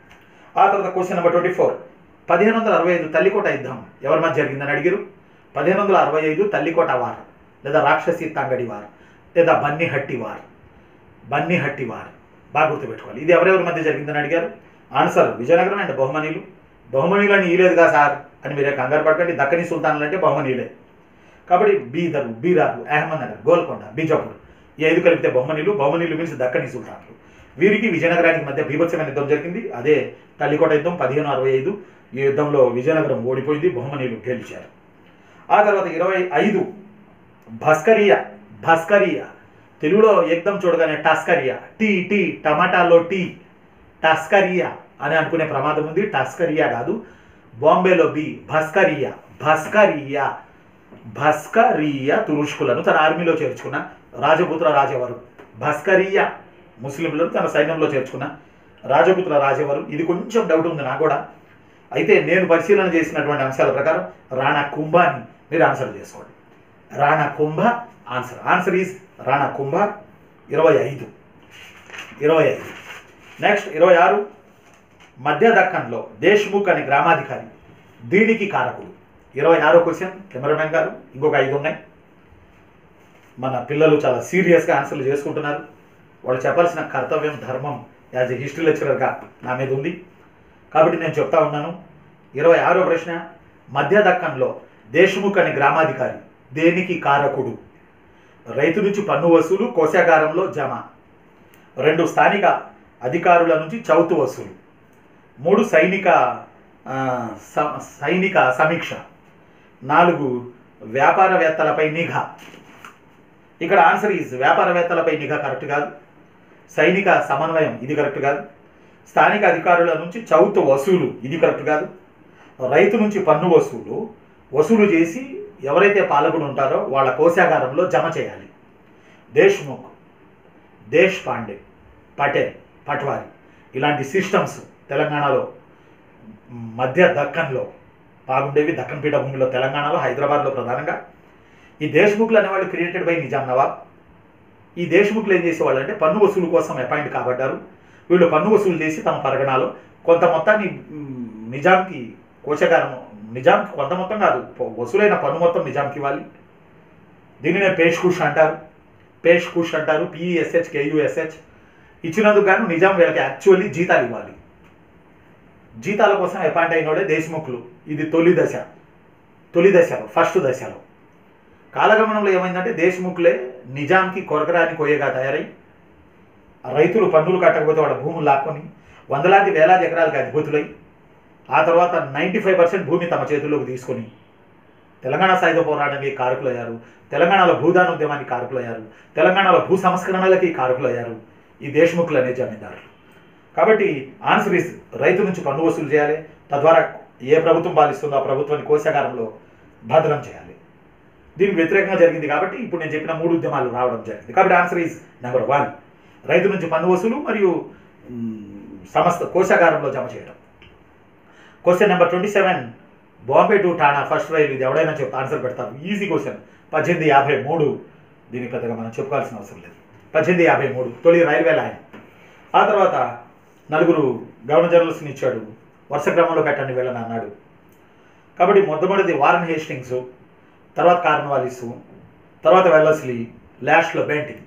ఆ తర్వాత క్వశ్చన్ నెంబర్ ట్వంటీ ఫోర్ పదిహేను వందల అరవై ఐదు తల్లికోట యుద్ధం ఎవరి మధ్య జరిగిందని అడిగారు పదిహేను వందల అరవై ఐదు తల్లికోట వార్ లేదా రాక్షసి తంగడి వార్ లేదా బన్నిహట్టి వార్ బన్నిహట్టి వార్ బాగా గుర్తుపెట్టుకోవాలి ఇది ఎవరెవరి మధ్య జరిగిందని అడిగారు ఆన్సర్ విజయనగరం అండ్ బహుమనీలు బహుమనీయులని ఇయలేదుగా సార్ అని మీరే కంగారు పడకండి దక్కని సుల్తాన్లు అంటే బహుమనీయులే కాబట్టి బీదరు బీరారు అహ్మద్నగర్ గోల్కొండ బీజాపూర్ ఈ ఐదు కలిపితే బహుమనీలు బహుమనీలు మీన్స్ దక్కని సుల్తాన్లు వీరికి విజయనగరానికి మధ్య బీభత్సమైన యుద్ధం జరిగింది అదే తల్లికోట యుద్ధం పదిహేను అరవై ఐదు ఈ యుద్ధంలో విజయనగరం ఓడిపోయింది బహుమనీలు గెలిచారు ఆ తర్వాత ఇరవై ఐదు భాస్కరియా భాస్కరియా తెలుగులో యుద్ధం చూడగానే టస్కరియా టీ టీ టమాటాలో టీ టస్కరియా అని అనుకునే ప్రమాదం ఉంది టస్కరియా కాదు బాంబేలో బి భాస్కరియా భాస్కరియా భాస్కరియా తురుష్కులను తన ఆర్మీలో చేర్చుకున్న రాజపుత్ర రాజవరు భాస్కరియా ముస్లింలను తన సైన్యంలో చేర్చుకున్న రాజపుత్ర రాజవరు ఇది కొంచెం డౌట్ ఉంది నాకు కూడా అయితే నేను పరిశీలన చేసినటువంటి అంశాల ప్రకారం రాణా కుంభ అని మీరు ఆన్సర్ చేసుకోండి Rana Kumbha answer answer is Rana Kumbha ఇరవై ఐదు ఇరవై ఐదు నెక్స్ట్ ఇరవై ఆరు మధ్య దక్కన్లో దేశ్ముఖ్ అనే గ్రామాధికారి దీనికి కారకుడు ఇరవై ఆరో క్వశ్చన్ కెమెరామెన్ గారు ఇంకొక ఐదు ఉన్నాయి మన పిల్లలు చాలా సీరియస్గా ఆన్సర్లు చేసుకుంటున్నారు వాళ్ళు చెప్పాల్సిన కర్తవ్యం ధర్మం యాజ్ ఎ హిస్టరీ లెక్చరర్గా నా మీద ఉంది కాబట్టి నేను చెప్తా ఉన్నాను ఇరవై ఆరో ప్రశ్న మధ్య దక్కన్లో దేశ్ముఖ్ అనే గ్రామాధికారి దేనికి కారకుడు రైతు నుంచి పన్ను వసూలు కోశాగారంలో జమ రెండు స్థానిక అధికారుల నుంచి చౌతు వసూలు మూడు సైనిక ఆ, స- సైనిక సమీక్ష నాలుగు వ్యాపారవేత్తలపై నిఘా ఇక్కడ ఆన్సర్ ఈజ్ వ్యాపారవేత్తలపై నిఘా కరెక్ట్ కాదు సైనిక సమన్వయం ఇది కరెక్ట్ కాదు స్థానిక అధికారుల నుంచి చౌత్ వసూలు ఇది కరెక్ట్ కాదు రైతు నుంచి పన్ను వసూలు వసూలు చేసి ఎవరైతే పాలకుడు ఉంటారో వాళ్ళ కోశాగారంలో జమ చేయాలి దేశ్ముఖ్ దేశ్ పాండే పటేల్ పట్వారి ఇలాంటి సిస్టమ్స్ తెలంగాణలో మధ్య దక్కన్లో బాగుండేవి దక్కన్ పీఠభూమిలో తెలంగాణలో హైదరాబాద్లో ప్రధానంగా ఈ దేశ్ముఖులు అనేవాళ్ళు క్రియేటెడ్ బై నిజాం నవాబ్ ఈ దేశ్ముఖులు ఏం చేసేవాళ్ళు అంటే పన్ను వసూలు కోసం అపాయింట్ కాబడ్డారు వీళ్ళు పన్ను వసూలు చేసి తమ పరగణాలో కొంత మొత్తాన్ని మ్, నిజాంకి కోశగారం నిజాంకి కొంత మొత్తం కాదు ప- వసూలైన పన్ను మొత్తం నిజాంకి ఇవ్వాలి దీనినే పేష్ కుష్ అంటారు పేష్ కుష్ అంటారు పిఈఎస్హెచ్ కేయుఎస్హెచ్ ఇచ్చినందుకు గాను నిజాం వీళ్ళకి యాక్చువల్లీ జీతాలు ఇవ్వాలి జీతాల కోసం అపాయింట్ అయినోడే దేశముఖులు ఇది తొలి దశ తొలి దశలో ఫస్ట్ దశలో కాలగమనంలో ఏమైందంటే దేశముఖులే నిజాంకి కొరకరాని కొయ్యగా తయారై రైతులు పన్నులు కట్టకపోతే వాళ్ళ భూములు లాక్కొని వందలాది వేలాది ఎకరాలకు అధిపతులై ఆ తర్వాత నైంటీ ఫైవ్ పర్సెంట్ భూమి తమ చేతుల్లోకి తీసుకొని తెలంగాణ సాయుధ పోరాటానికి కారకులయ్యారు తెలంగాణలో భూదాన ఉద్యమానికి కారకులయ్యారు తెలంగాణలో భూ సంస్కరణలకి కారకులయ్యారు ఈ దేశముఖులు అనే జమీందారులు కాబట్టి ఆన్సర్ ఇస్ రైతు నుంచి పన్ను వసూలు చేయాలి తద్వారా ఏ ప్రభుత్వం పాలిస్తుందో ఆ ప్రభుత్వాన్ని కోశాగారంలో భద్రం చేయాలి దీనికి వ్యతిరేకంగా జరిగింది కాబట్టి ఇప్పుడు నేను చెప్పిన మూడు ఉద్యమాలు రావడం జరిగింది కాబట్టి ఆన్సర్ ఈజ్ నెంబర్ వన్ రైతు నుంచి పన్ను వసూలు మరియు మ్, సమస్త కోశాగారంలో జమ చేయడం question number twenty seven Bombay to Thana first rail ఇది ఎవడైనా చెప్తా ఆన్సర్ పెడతారు ఈజీ క్వశ్చన్ పద్దెనిమిది యాభై మూడు దీనికి పెద్దగా మనం చెప్పుకోవాల్సిన అవసరం లేదు పద్దెనిమిది యాభై మూడు తొలి రైల్వే లైన్ ఆ తర్వాత నలుగురు గవర్నర్ జనరల్స్ని ఇచ్చాడు వరుస క్రమంలో పెట్టండి వీళ్ళని అన్నాడు కాబట్టి మొట్టమొదటిది వారన్ హేస్టింగ్స్ తర్వాత కార్నవాలిస్ తర్వాత వెల్లస్లీ లాస్ట్లో బెంటింగ్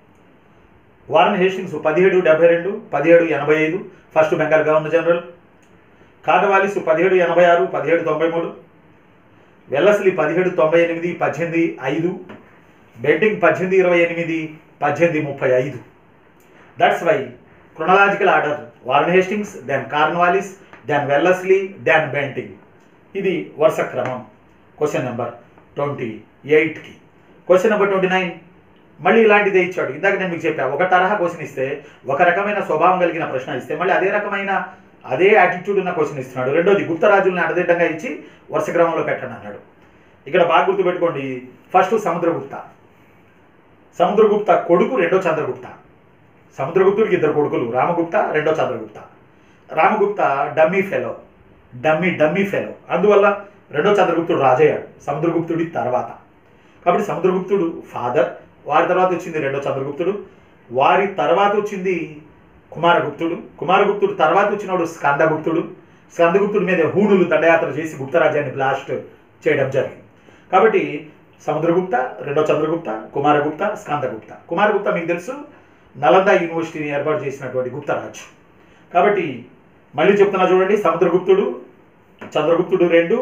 వారన్ హేస్టింగ్స్ పదిహేడు డెబ్బై రెండు పదిహేడు ఎనభై ఐదు first Bengal governor general Cornwallis పదిహేడు ఎనభై ఆరు పదిహేడు తొంభై మూడు వెల్లస్లీ పదిహేడు తొంభై ఎనిమిది పద్దెనిమిది ఐదు బెంటింగ్ పద్దెనిమిది ఇరవై ఎనిమిది పద్దెనిమిది ముప్పై ఐదు that's why chronological order Warren Hastings then Cornwallis then Wellesley then Bentinck ఇది వరుస క్రమం క్వశ్చన్ నెంబర్ ట్వంటీ ఎయిట్కి క్వశ్చన్ నెంబర్ ట్వంటీ నైన్ మళ్ళీ ఇలాంటిదే ఇచ్చాడు ఇందాక నేను మీకు చెప్పా ఒక తరహా క్వశ్చన్ ఇస్తే ఒక రకమైన స్వభావం కలిగిన ప్రశ్న ఇస్తే మళ్ళీ అదే రకమైన అదే యాటిట్యూడ్ ఉన్న క్వశ్చన్ ఇస్తున్నాడు రెండోది గుప్తరాజుల్ని అడదిడ్డంగా ఇచ్చి వరుస క్రమంలో పెట్టండి అన్నాడు ఇక్కడ బాగా గుర్తుపెట్టుకోండి ఫస్ట్ సముద్రగుప్త సముద్రగుప్త కొడుకు రెండో చంద్రగుప్త సముద్రగుప్తుడికి ఇద్దరు కొడుకులు రామగుప్త రెండో Chandragupta Ramagupta dummy fellow dummy dummy fellow అందువల్ల రెండో చంద్రగుప్తుడు రాజయ్యాడు సముద్రగుప్తుడి తర్వాత కాబట్టి సముద్రగుప్తుడు ఫాదర్ వారి తర్వాత వచ్చింది రెండో చంద్రగుప్తుడు వారి తర్వాత వచ్చింది కుమారగుప్తుడు కుమారగుప్తుడు తర్వాత వచ్చినవాడు స్కందగుప్తుడు స్కందగుప్తుడి మీద హూణులు దండయాత్ర చేసి గుప్తరాజ్యాన్ని బ్లాస్ట్ చేయడం జరిగింది కాబట్టి సముద్రగుప్త రెండో చంద్రగుప్త కుమారగుప్త స్కందగుప్త కుమారగుప్త మీకు తెలుసు నలంద యూనివర్సిటీని ఏర్పాటు చేసినటువంటి గుప్తరాజు కాబట్టి మళ్ళీ చెప్తున్నా చూడండి సముద్రగుప్తుడు చంద్రగుప్తుడు రెండు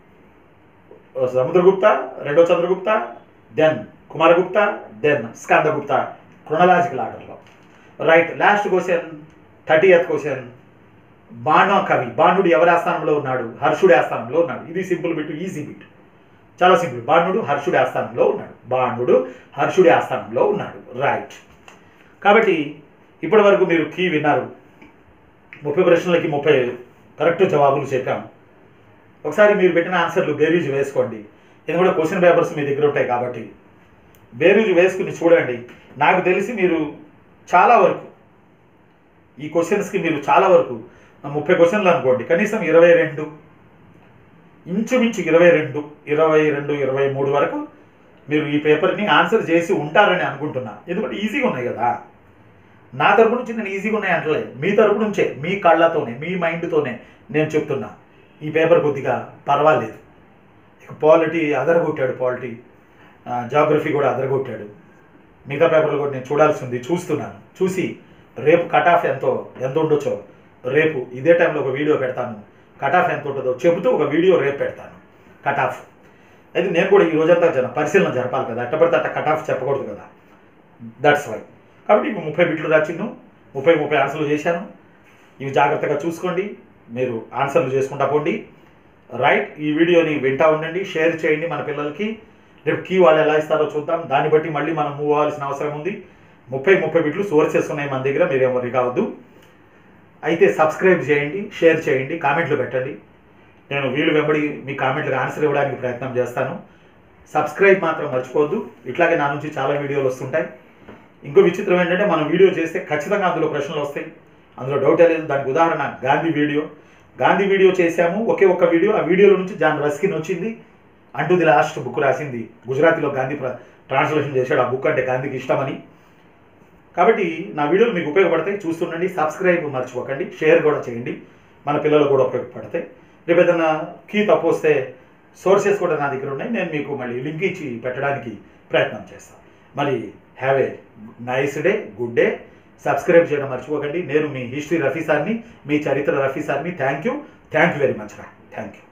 సముద్రగుప్త రెండో Chandragupta then Kumaragupta then Skandagupta chronological ఆర్డర్లో right last question thirty eighth question Bana కవి బాణుడు ఎవరి ఆస్థానంలో ఉన్నాడు హర్షుడి ఆస్థానంలో ఉన్నాడు ఇది సింపుల్ బిట్ ఈజీ బిట్ చాలా సింపుల్ బాణుడు హర్షుడి ఆస్థానంలో ఉన్నాడు బాణుడు హర్షుడి ఆస్థానంలో ఉన్నాడు రైట్ కాబట్టి ఇప్పటి వరకు మీరు కీ విన్నారు ముప్పై ప్రశ్నలకి ముప్పై కరెక్ట్ జవాబులు చెప్పాం ఒకసారి మీరు పెట్టిన ఆన్సర్లు బేరీజ్ వేసుకోండి ఎందుకంటే క్వశ్చన్ పేపర్స్ మీ దగ్గర ఉంటాయి కాబట్టి బేరీజ్ వేసుకుని చూడండి నాకు తెలిసి మీరు చాలా వరకు ఈ క్వశ్చన్స్కి మీరు చాలా వరకు ముప్పై క్వశ్చన్లు అనుకోండి కనీసం ఇరవై రెండు ఇంచుమించు ఇరవై రెండు ఇరవై రెండు ఇరవై మూడు వరకు మీరు ఈ పేపర్ని ఆన్సర్ చేసి ఉంటారని అనుకుంటున్నా ఎందుకంటే ఈజీగా ఉన్నాయి కదా నా తరపు నుంచి నేను ఈజీగా ఉన్నాయి అంటలే మీ తరపు నుంచే మీ కళ్ళతోనే మీ మైండ్తోనే నేను చెప్తున్నా ఈ పేపర్ కొద్దిగా పర్వాలేదు ఇక పాలిటీ అదరగొట్టాడు పాలిటీ జాగ్రఫీ కూడా అదరగొట్టాడు మిగతా పేపర్లు కూడా నేను చూడాల్సి ఉంది చూస్తున్నాను చూసి రేపు కట్ ఆఫ్ ఎంతో ఎంత ఉండొచ్చో రేపు ఇదే టైంలో ఒక వీడియో పెడతాను కట్ ఆఫ్ ఎంత ఉంటుందో చెబుతూ ఒక వీడియో రేపు పెడతాను కట్ ఆఫ్ అయితే నేను కూడా ఈ రోజంతా జన పరిశీలన జరపాలి కదా అట్ట పడితే అట్ట కట్ ఆఫ్ చెప్పకూడదు కదా దట్స్ వై కాబట్టి ఇప్పుడు ముప్పై బిట్లు రాచిండు ముప్పై ముప్పై ఆన్సర్లు చేశాను ఇవి జాగ్రత్తగా చూసుకోండి మీరు ఆన్సర్లు చేసుకుంటా పోండి రైట్ ఈ వీడియోని వింటా ఉండండి షేర్ చేయండి మన పిల్లలకి రేపు కీ వాళ్ళు ఎలా ఇస్తారో చూద్దాం దాన్ని బట్టి మళ్ళీ మనం మూవ్ అవ్వాల్సిన అవసరం ఉంది ముప్పై ముప్పై బిట్లు సోర్సెస్ ఉన్నాయి మన దగ్గర మీరేం వరి కావద్దు అయితే సబ్స్క్రైబ్ చేయండి షేర్ చేయండి కామెంట్లు పెట్టండి నేను వీలు వెంబడి మీ కామెంట్లకు ఆన్సర్ ఇవ్వడానికి ప్రయత్నం చేస్తాను సబ్స్క్రైబ్ మాత్రం మర్చిపోవద్దు ఇట్లాగే నా నుంచి చాలా వీడియోలు వస్తుంటాయి ఇంకో విచిత్రం ఏంటంటే మనం వీడియో చేస్తే ఖచ్చితంగా అందులో ప్రశ్నలు వస్తాయి అందులో డౌటే లేదు దానికి ఉదాహరణ గాంధీ వీడియో గాంధీ వీడియో చేశాము ఒకే ఒక్క వీడియో ఆ వీడియోలో నుంచి జాన్ రస్కిన్ వచ్చింది అంటూ ది లాస్ట్ బుక్ రాసింది గుజరాతీలో గాంధీ ట్రాన్స్లేషన్ చేశాడు ఆ బుక్ అంటే గాంధీకి ఇష్టమని కాబట్టి నా వీడియోలు మీకు ఉపయోగపడతాయి చూస్తుండండి సబ్స్క్రైబ్ మర్చిపోకండి షేర్ కూడా చేయండి మన పిల్లలు కూడా ఉపయోగపడతాయి రేపు ఏదైనా కీ తప్పు వస్తే సోర్సెస్ కూడా నా దగ్గర ఉన్నాయి నేను మీకు మళ్ళీ లింక్ ఇచ్చి పెట్టడానికి ప్రయత్నం చేస్తాను మరి have a nice day good day subscribe చేయడం మర్చిపోకండి నేను మీ హిస్టరీ రఫీ సార్ని మీ చరిత్ర రఫీ సార్ని thank you thank you very much రా థ్యాంక్ యూ